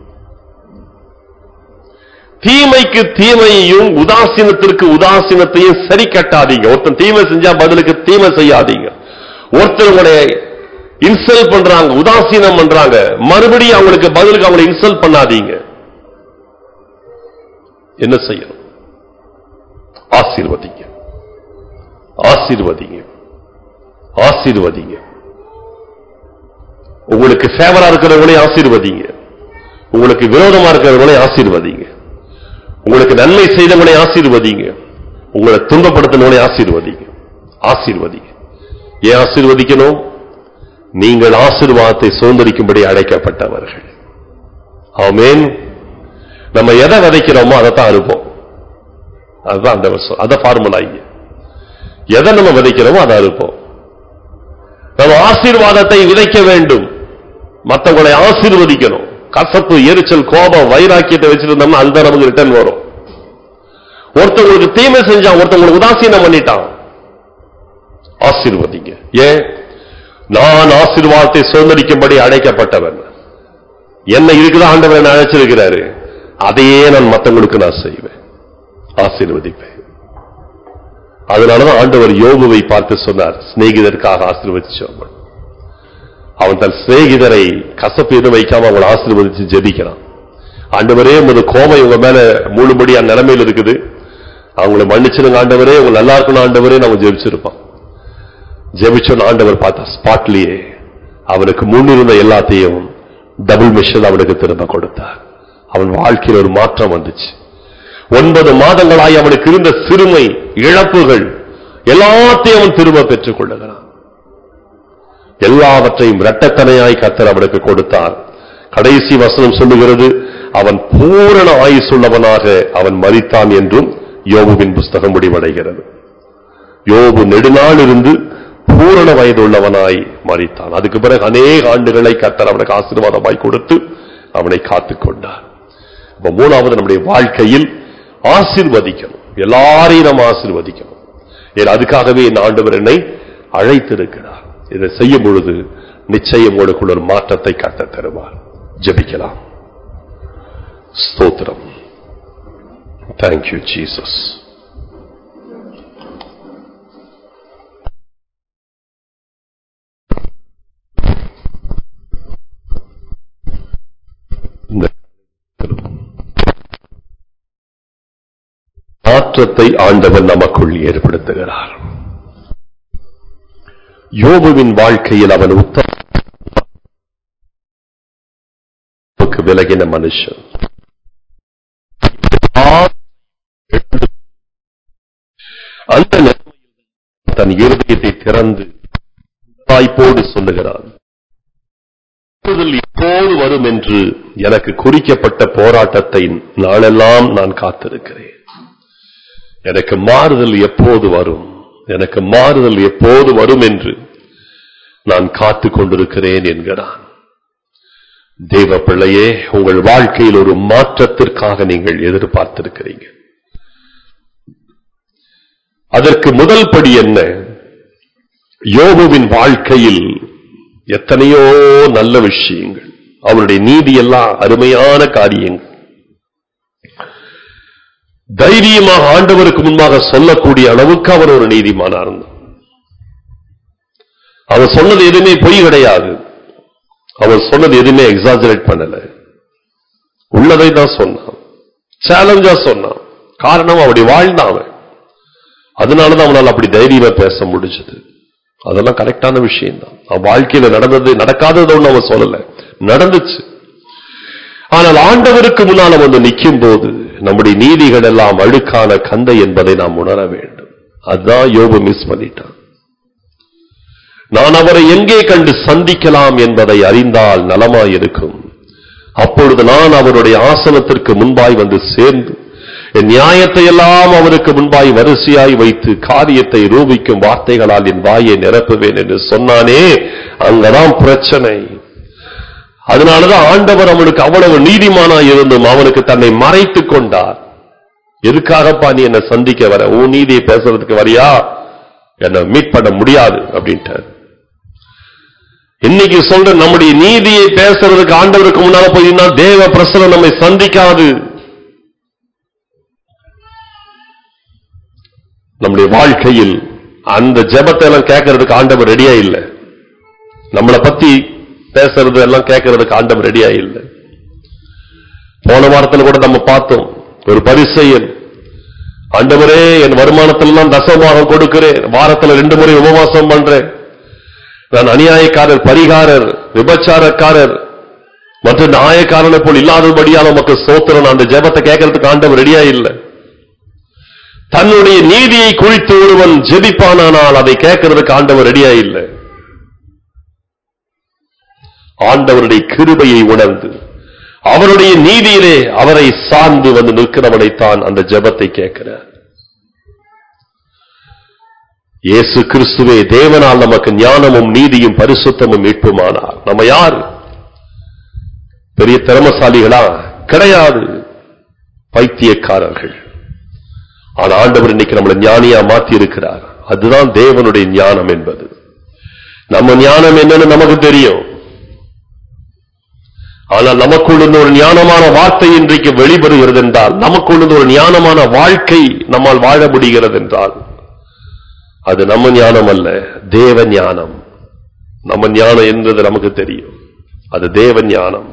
தீமைக்கு தீமையையும் உதாசீனத்திற்கு உதாசீனத்தையும் சரி கட்டாதீங்க ஒருத்தன் தீமை செஞ்சா பதிலுக்கு தீமை செய்யாதீங்க ஒருத்தர் உங்களை இன்சல்ட் பண்றாங்க உதாசீனம் பண்றாங்க மறுபடியும் அவங்களுக்கு பதிலுக்கு அவங்களை இன்சல்ட் பண்ணாதீங்க என்ன செய்யணும் ஆசீர்வதிங்க ஆசீர்வதிங்க ஆசீர்வதிங்க உங்களுக்கு ஃபேவரா இருக்கிறவங்களையும் ஆசீர்வதிங்க உங்களுக்கு விரோதமா இருக்கிறவங்களையும் ஆசீர்வதிங்க உங்களுக்கு நன்மை செய்தவங்களை ஆசீர்வதிங்க உங்களை துன்பப்படுத்தினவனை ஆசீர்வதிங்க ஆசீர்வதிங்க ஏன் ஆசீர்வதிக்கணும் நீங்கள் ஆசீர்வாதத்தை சுதந்திரிக்கும்படி அழைக்கப்பட்டவர்கள் ஆமென் நம்ம எதை விதைக்கிறோமோ அதைத்தான் அறுப்போம் அதுதான் அந்த வருஷம் அதை ஃபார்முலா இங்க எதை நம்ம விதைக்கிறோமோ அதை அறுப்போம் நம்ம ஆசீர்வாதத்தை விதைக்க வேண்டும் மற்றவங்களை ஆசீர்வதிக்கணும் கசப்பு எரிச்சல் கோபம் வைராக்கியத்தை வச்சிருந்தோம்னா அதுதான் நமக்கு ரிட்டர்ன் வரும் ஒருத்தவங்களுக்கு தீமை செஞ்சான் ஒருத்தவங்களுக்கு உதாசீனம் பண்ணிட்டான் ஆசீர்வதிங்க ஏன் நான் ஆசீர்வாதத்தை சுதந்திரிக்கும்படி அழைக்கப்பட்டவன் என்ன இருக்குதான் ஆண்டவர் என்ன அழைச்சிருக்கிறாரு அதையே நான் மத்தவங்களுக்கு நான் செய்வேன் ஆசீர்வதிப்பேன் அதனாலதான் ஆண்டவர் யோபுவை பார்த்து சொன்னார் சிநேகிதருக்காக ஆசீர்வதிச்சவன் அவன் தன் சிநேகிதரை கசப்பு எதுவும் வைக்காம அவங்களை ஆசீர்வதிச்சு ஜெபிக்கிறான் ஆண்டவரே உமது கோபம் இவங்க மேல முழுபடியா நிலைமையில் இருக்குது அவங்களை மன்னிச்சிருங்க ஆண்டவரே உங்க நல்லா இருக்கணும் ஆண்டவரே நம்ம ஜெபிச்சிருப்பான் ஜெபிச்சோன்னு ஆண்டவர் பார்த்தா ஸ்பாட்லயே அவனுக்கு முன்னிருந்த எல்லாத்தையும் டபுள் மிஷன் அவனுக்கு திரும்ப கொடுத்தார் அவன் வாழ்க்கையில் ஒரு மாற்றம் வந்துச்சு ஒன்பது மாதங்களாய் அவனுக்கு இருந்த சிறுமை இழப்புகள் எல்லாத்தையும் அவன் திரும்ப பெற்றுக் கொள்ளுகிறான் எல்லாவற்றையும் இரட்டத்தனையாய் கத்தர் அவனுக்கு கொடுத்தார் கடைசி வசனம் சொல்லுகிறது அவன் பூரண ஆயுசுள்ளவனாக அவன் மரித்தான் என்றும் யோபுவின் புஸ்தகம் முடிவடைகிறது யோபு நெடுநாள் இருந்து பூரண வயதுள்ளவனாய் மரித்தான் அதுக்கு பிறகு அநேக ஆண்டுகளை கத்தர் அவனுக்கு ஆசீர்வாதமாய் கொடுத்து அவனை காத்துக் கொண்டார் அப்ப மூணாவது நம்முடைய வாழ்க்கையில் ஆசீர்வதிக்கணும் எல்லாரையும் நம்ம ஆசீர்வதிக்கணும் ஏன் அதுக்காகவே என் ஆண்டவர் என்னை அழைத்திருக்கிறார் இதை செய்யும் பொழுது நிச்சயம் உங்களுக்குள்ள ஒரு மாற்றத்தை கத்த தருவார் ஜெபிக்கலாம் ஸ்தோத்திரம் தேங்க்யூ ஜீசஸ் இந்த மாற்றத்தை ஆண்டவர் நமக்குள் ஏற்படுத்துகிறார் யோபுவின் வாழ்க்கையில் அவன் உத்தமக்கு விலகின மனுஷன் அந்த நிலைமையில் தன் இருதயத்தை திறந்து வாய்ப்போடு சொல்லுகிறான் மாறுதல் எப்போது வரும் என்று எனக்கு குறிக்கப்பட்ட போராட்டத்தை நாளெல்லாம் நான் காத்திருக்கிறேன் எனக்கு மாறுதல் எப்போது வரும் எனக்கு மாறுதல் எப்போது வரும் என்று நான் காத்துக் கொண்டிருக்கிறேன் என்கிறான் தேவ பிள்ளையே உங்கள் வாழ்க்கையில் ஒரு மாற்றத்திற்காக நீங்கள் எதிர்பார்த்திருக்கிறீங்க அதற்கு முதல் படி என்ன யோபுவின் வாழ்க்கையில் எத்தனையோ நல்ல விஷயங்கள் அவருடைய நீதி எல்லாம் அருமையான காரியங்கள் தைரியமாக ஆண்டவருக்கு முன்பாக சொல்லக்கூடிய அளவுக்கு அவர் ஒரு நீதிமானா இருந்தார் அவர் சொன்னது எதுவுமே பொய் கிடையாது அவர் சொன்னது எதுவுமே எக்ஸாஜரேட் பண்ணல உள்ளதை தான் சொன்னான் சேலஞ்சா சொன்னான் காரணம் அவருடைய வாழ்ந்தான் அவன் அதனாலதான் அவனால் அப்படி தைரியமா பேச முடிஞ்சது அதெல்லாம் கரெக்டான விஷயம் தான் அவன் வாழ்க்கையில நடந்தது நடக்காதது ஒண்ணு அவன் சொல்லல நடந்துச்சு ஆனால் ஆண்டவருக்கு முன்னால வந்து நிற்கும் போது நம்முடைய நீதிகள் எல்லாம் அழுக்கான கந்தை என்பதை நாம் உணர வேண்டும் அதுதான் யோபு மிஸ் பண்ணிட்டான் நான் அவரை எங்கே கண்டு சந்திக்கலாம் என்பதை அறிந்தால் நலமாயிருக்கும் அப்பொழுது நான் அவருடைய ஆசனத்திற்கு முன்பாய் வந்து சேர்ந்து என் நியாயத்தை எல்லாம் அவருக்கு முன்பாய் வரிசையாய் வைத்து காரியத்தை ரூபிக்கும் வார்த்தைகளால் என் வாயை நிரப்புவேன் என்று சொன்னானே அங்கதான் பிரச்சனை அதனாலதான் ஆண்டவர் அவனுக்கு அவ்வளவு நீதிமானா இருந்தும் அவனுக்கு தன்னை மறைத்துக் கொண்டார் எதுக்காகப்பா நீ என்னை சந்திக்க வர உன் நீதியை பேசுறதுக்கு வரியா என்னை மீட் பண்ண முடியாது அப்படின்ட்டார் இன்னைக்கு சொல்ற நம்முடைய நீதியை பேசுறதுக்கு ஆண்டவருக்கு முன்னால போயிருந்தா தேவ பிரசனம் நம்மை சந்திக்காது நம்முடைய வாழ்க்கையில் அந்த ஜெபத்தை எல்லாம் கேட்கறதுக்கு ஆண்டவர் ரெடியா இல்லை நம்மளை பத்தி பேசுறது எல்லாம் கேட்கறதுக்கு ஆண்டவர் ரெடியா இல்லை போன வாரத்தில் கூட நம்ம பார்த்தோம் ஒரு பரிசெயல் ஆண்டவரே என் வருமானத்திலாம் தசமாக கொடுக்கிறேன் வாரத்துல ரெண்டு முறை உபவாசம் பண்றேன் நான் அநியாயக்காரர் பரிகாரர் விபச்சாரக்காரர் மற்ற நியாயக்காரனை போல் இல்லாதபடியால் நமக்கு சோத்திரன் அந்த ஜெபத்தை கேட்கறதுக்கு ஆண்டவர் ரெடியா இல்லை தன்னுடைய நீதியை குறித்து ஒருவன் ஜெபிப்பானானால் அதை கேட்கறதுக்கு ஆண்டவர் ரெடியா இல்லை ஆண்டவருடைய கிருபையை உணர்ந்து அவருடைய நீதியிலே அவரை சார்ந்து வந்து நிற்கிறவனைத்தான் அந்த ஜெபத்தை கேட்கிறார் இயேசு கிறிஸ்துவே தேவனால் நமக்கு ஞானமும் நீதியும் பரிசுத்தமும் மீட்புமானார் நம்ம யார் பெரிய திறமசாலிகளா கிடையாது பைத்தியக்காரர்கள் ஆனா ஆண்டவர் இன்னைக்கு நம்மளை ஞானியா மாத்தி இருக்கிறார் அதுதான் தேவனுடைய ஞானம் என்பது நம்ம ஞானம் என்னன்னு நமக்கு தெரியும் ஆனால் நமக்குள்ள ஒரு ஞானமான வார்த்தை இன்றைக்கு வெளிவருகிறது என்றால் நமக்குள்ள ஒரு ஞானமான வாழ்க்கை நம்மால் வாழ முடிகிறது என்றால் அது நம்ம ஞானம் அல்ல தேவ ஞானம் நம்ம ஞானம் என்றது நமக்கு தெரியும் அது தேவ ஞானம்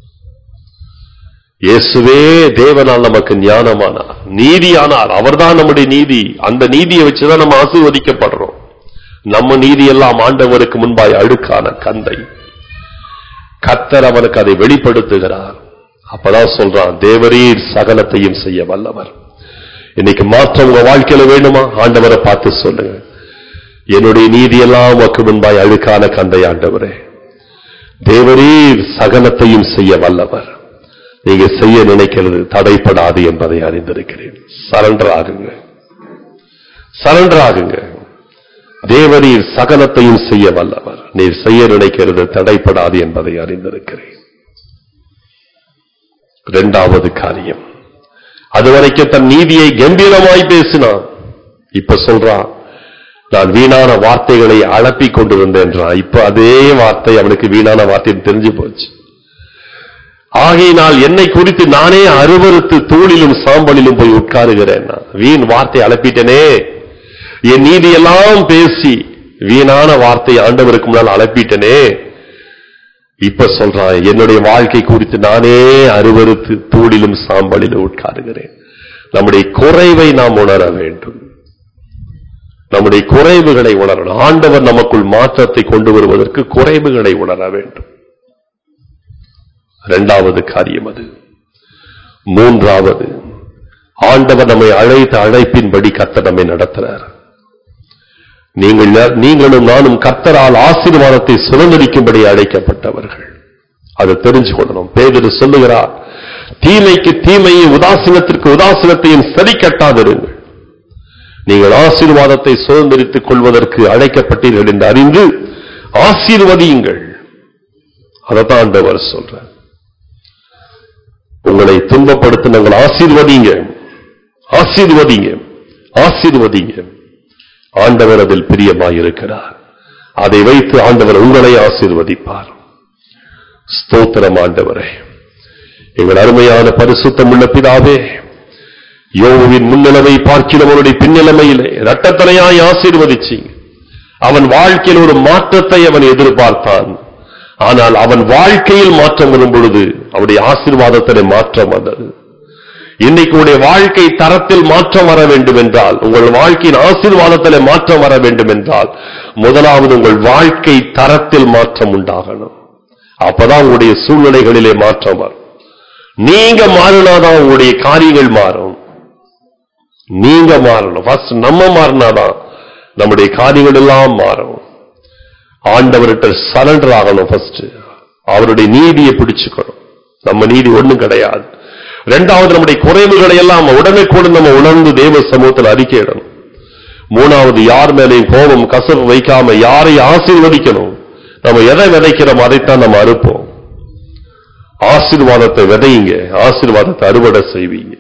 இயேசுவே தேவனால் நமக்கு ஞானமானார் நீதியானார் அவர்தான் நம்முடைய நீதி அந்த நீதியை வச்சுதான் நம்ம ஆசீர்வதிக்கப்படுறோம் நம்ம நீதி எல்லாம் ஆண்டவருக்கு முன்பாய் அழுக்கான கந்தை கத்தர் அவனுக்கு அதை வெளிப்படுத்துகிறார் அப்பதான் சொல்றான் தேவரீர் சகலத்தையும் செய்ய வல்லவர் இன்னைக்கு மாற்றம் உங்க வாழ்க்கையில வேணுமா ஆண்டவரை பார்த்து சொல்லுங்க என்னுடைய நீதி எல்லாம் உமக்கு முன்பாய் அழுக்கான கந்தை ஆண்டவரே தேவரீர் சகலத்தையும் செய்ய வல்லவர் நீங்க செய்ய நினைக்கிறது தடைப்படாது என்பதை அறிந்திருக்கிறேன் சரண்டர் ஆகுங்க சரண்டர் ஆகுங்க தேவரீர் சகலத்தையும் செய்ய வல்லவர் நீர் செய்ய நினைக்கிறது தடைப்படாது என்பதை அறிந்திருக்கிறேன் இரண்டாவது காரியம் அதுவரைக்கும் தன் நீதியை கம்பீரமாய் பேசினான் இப்ப சொல்றான் நான் வீணான வார்த்தைகளை அழப்பிக் கொண்டிருந்தேன்றான் இப்ப அதே வார்த்தை அவனுக்கு வீணான வார்த்தை தெரிஞ்சு போச்சு ஆகையினால் என்னை குறித்து நானே அருவருத்து தூளிலும் சாம்பலிலும் போய் உட்காருகிறேன் நான். வீண் வார்த்தை அலப்பிட்டனே என் நீதியெல்லாம் பேசி வீணான வார்த்தை ஆண்டவருக்கு முன்னால் அலப்பிட்டனே இப்ப சொல்றான் என்னுடைய வாழ்க்கை குறித்து நானே அருவருத்து தூளிலும் சாம்பலிலும் உட்காருகிறேன் நம்முடைய குறைவை நாம் உணர வேண்டும் நம்முடைய குறைவுகளை உணரணும் ஆண்டவர் நமக்குள் மாற்றத்தை கொண்டு வருவதற்கு குறைவுகளை உணர வேண்டும் இரண்டாவது காரியம் அது மூன்றாவது ஆண்டவர் நம்மை அழைத்த அழைப்பின்படி கர்த்தர் நம்மை நடத்துறார் நீங்கள் நீங்களும் நானும் கர்த்தரால் ஆசீர்வாதத்தை சுதந்திரிக்கும்படி அழைக்கப்பட்டவர்கள் அதை தெரிஞ்சு கொள்ளணும் பேதரு சொல்லுகிறார் தீமைக்கு தீமையை உதாசீனத்திற்கு உதாசீனத்தையும் சரி கட்டாதிருங்கள் நீங்கள் ஆசீர்வாதத்தை சுதந்திரித்துக் கொள்வதற்கு அழைக்கப்பட்டீர்கள் என்று அறிந்து ஆசீர்வதியுங்கள் அதைத்தான் ஆண்டவர் சொல்றார் உங்களை துன்பப்படுத்தினங்கள் ஆசீர்வதிங்க ஆசீர்வதிங்க ஆசீர்வதிங்க ஆண்டவர் அதில் பிரியமாயிருக்கிறார் அதை வைத்து ஆண்டவர் உங்களை ஆசீர்வதிப்பார் ஸ்தோத்திரம் ஆண்டவரே எங்கள் அருமையான பரிசுத்தம் உள்ள பிதாவே யோகுவின் முன்னிலைமை பார்க்கிறவனுடைய பின்னிலைமையிலே இரட்டத்தனையாய் ஆசீர்வதிச்சீங்க அவன் வாழ்க்கையில் ஒரு மாற்றத்தை அவன் எதிர்பார்த்தான் ஆனால் அவன் வாழ்க்கையில் மாற்றம் வரும் பொழுது அவனுடைய ஆசீர்வாதத்திலே மாற்றம் வந்தது இன்னைக்கு உடைய வாழ்க்கை தரத்தில் மாற்றம் வர வேண்டும் என்றால் உங்கள் வாழ்க்கையின் ஆசீர்வாதத்திலே மாற்றம் வர வேண்டும் என்றால் முதலாவது உங்கள் வாழ்க்கை தரத்தில் மாற்றம் உண்டாகணும் அப்பதான் உங்களுடைய சூழ்நிலைகளிலே மாற்றம் வரும் நீங்க மாறினாதான் உங்களுடைய காரியங்கள் மாறும் நீங்க மாறணும் ஃபர்ஸ்ட் நம்ம மாறினாதான் நம்முடைய காரியங்கள் எல்லாம் மாறும் ஆண்டவர்கிட்ட சரண்டர் ஆகணும் ஃபர்ஸ்ட் அவருடைய நீதியை பிடிச்சுக்கணும் நம்ம நீதி ஒண்ணும் கிடையாது ரெண்டாவது நம்முடைய குறைவுகளை எல்லாம் உடனே கூட நம்ம உணர்ந்து தேவ சமூகத்தில் அறிக்கையிடணும் மூணாவது யார் மேலேயும் கோபம் கசப்பு வைக்காம யாரை ஆசீர்வதிக்கணும் நம்ம எதை விதைக்கிறோம் அதைத்தான் நம்ம அறுப்போம் ஆசீர்வாதத்தை விதையுங்க ஆசீர்வாதத்தை அறுவடை செய்வீங்க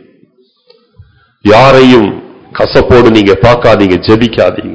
யாரையும் கசப்போடு நீங்க பார்க்காதீங்க ஜெபிக்காதீங்க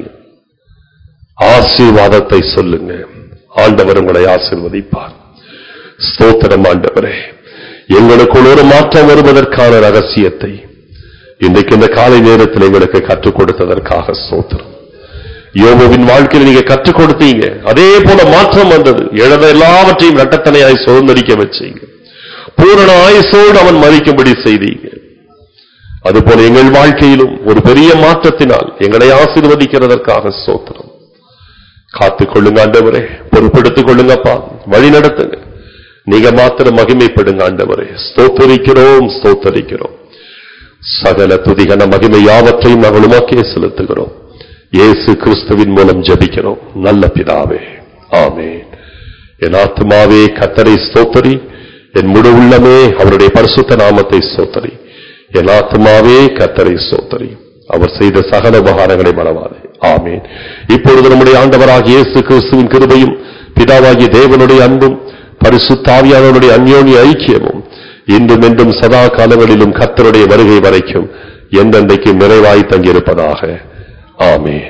ஆசீர்வாதத்தை சொல்லுங்க ஆண்டவர் உங்களை ஆசீர்வதிப்பார் ஸ்தோத்திரம் ஆண்டவரே எங்களுக்குள் ஒரு மாற்றம் வருவதற்கான ரகசியத்தை இன்றைக்கு இந்த காலை நேரத்தில் எங்களுக்கு கற்றுக் கொடுத்ததற்காக ஸ்தோத்திரம் யோபுவின் வாழ்க்கையில் நீங்க கற்றுக் கொடுத்தீங்க அதே போல மாற்றம் வந்தது எழுத எல்லாவற்றையும் இரட்டத்தனையாய் சுதந்திரிக்க வச்சீங்க பூரண ஆயுசோடு அவன் மதிக்கும்படி செய்தீங்க அதுபோல எங்கள் வாழ்க்கையிலும் ஒரு பெரிய மாற்றத்தினால் எங்களை ஆசீர்வதிக்கிறதற்காக ஸ்தோத்திரம் காத்துக் கொள்ளுங்க ஆண்டவரே பொறுப்பெடுத்துக் கொள்ளுங்கப்பா வழி நடத்துங்க நீங்க மாத்திரம் மகிமைப்படுங்க ஆண்டவரே ஸ்தோத்தரிக்கிறோம் ஸ்தோத்தரிக்கிறோம் சகல துதிகன மகிமை யாவற்றையும் நாங்கள் உமக்கே செலுத்துகிறோம் இயேசு கிறிஸ்துவின் மூலம் ஜெபிக்கிறோம் நல்ல பிதாவே ஆமென் என் ஆத்மாவே கத்தரை ஸ்தோத்தரி என் முழு உள்ளமே அவருடைய பரிசுத்த நாமத்தை ஸ்தோத்தரி என் ஆத்மாவே கத்தரை ஸ்தோத்தரி அவர் செய்த சகல உபகாரங்களை மறவாதே ஆமென் இப்பொழுது நம்முடைய ஆண்டவராகிய இயேசு கிறிஸ்துவின் கிருபையும் பிதாவாகிய தேவனுடைய அன்பும் பரிசுத்தாவியானவருடைய அந்யோன்ய ஐக்கியமும் இன்றும் என்றும் சதா காலங்களிலும் கர்த்தருடைய வருகை வரைக்கும் எந்தெந்தைக்கும் நிறைவாய் தங்கியிருப்பதாக ஆமென்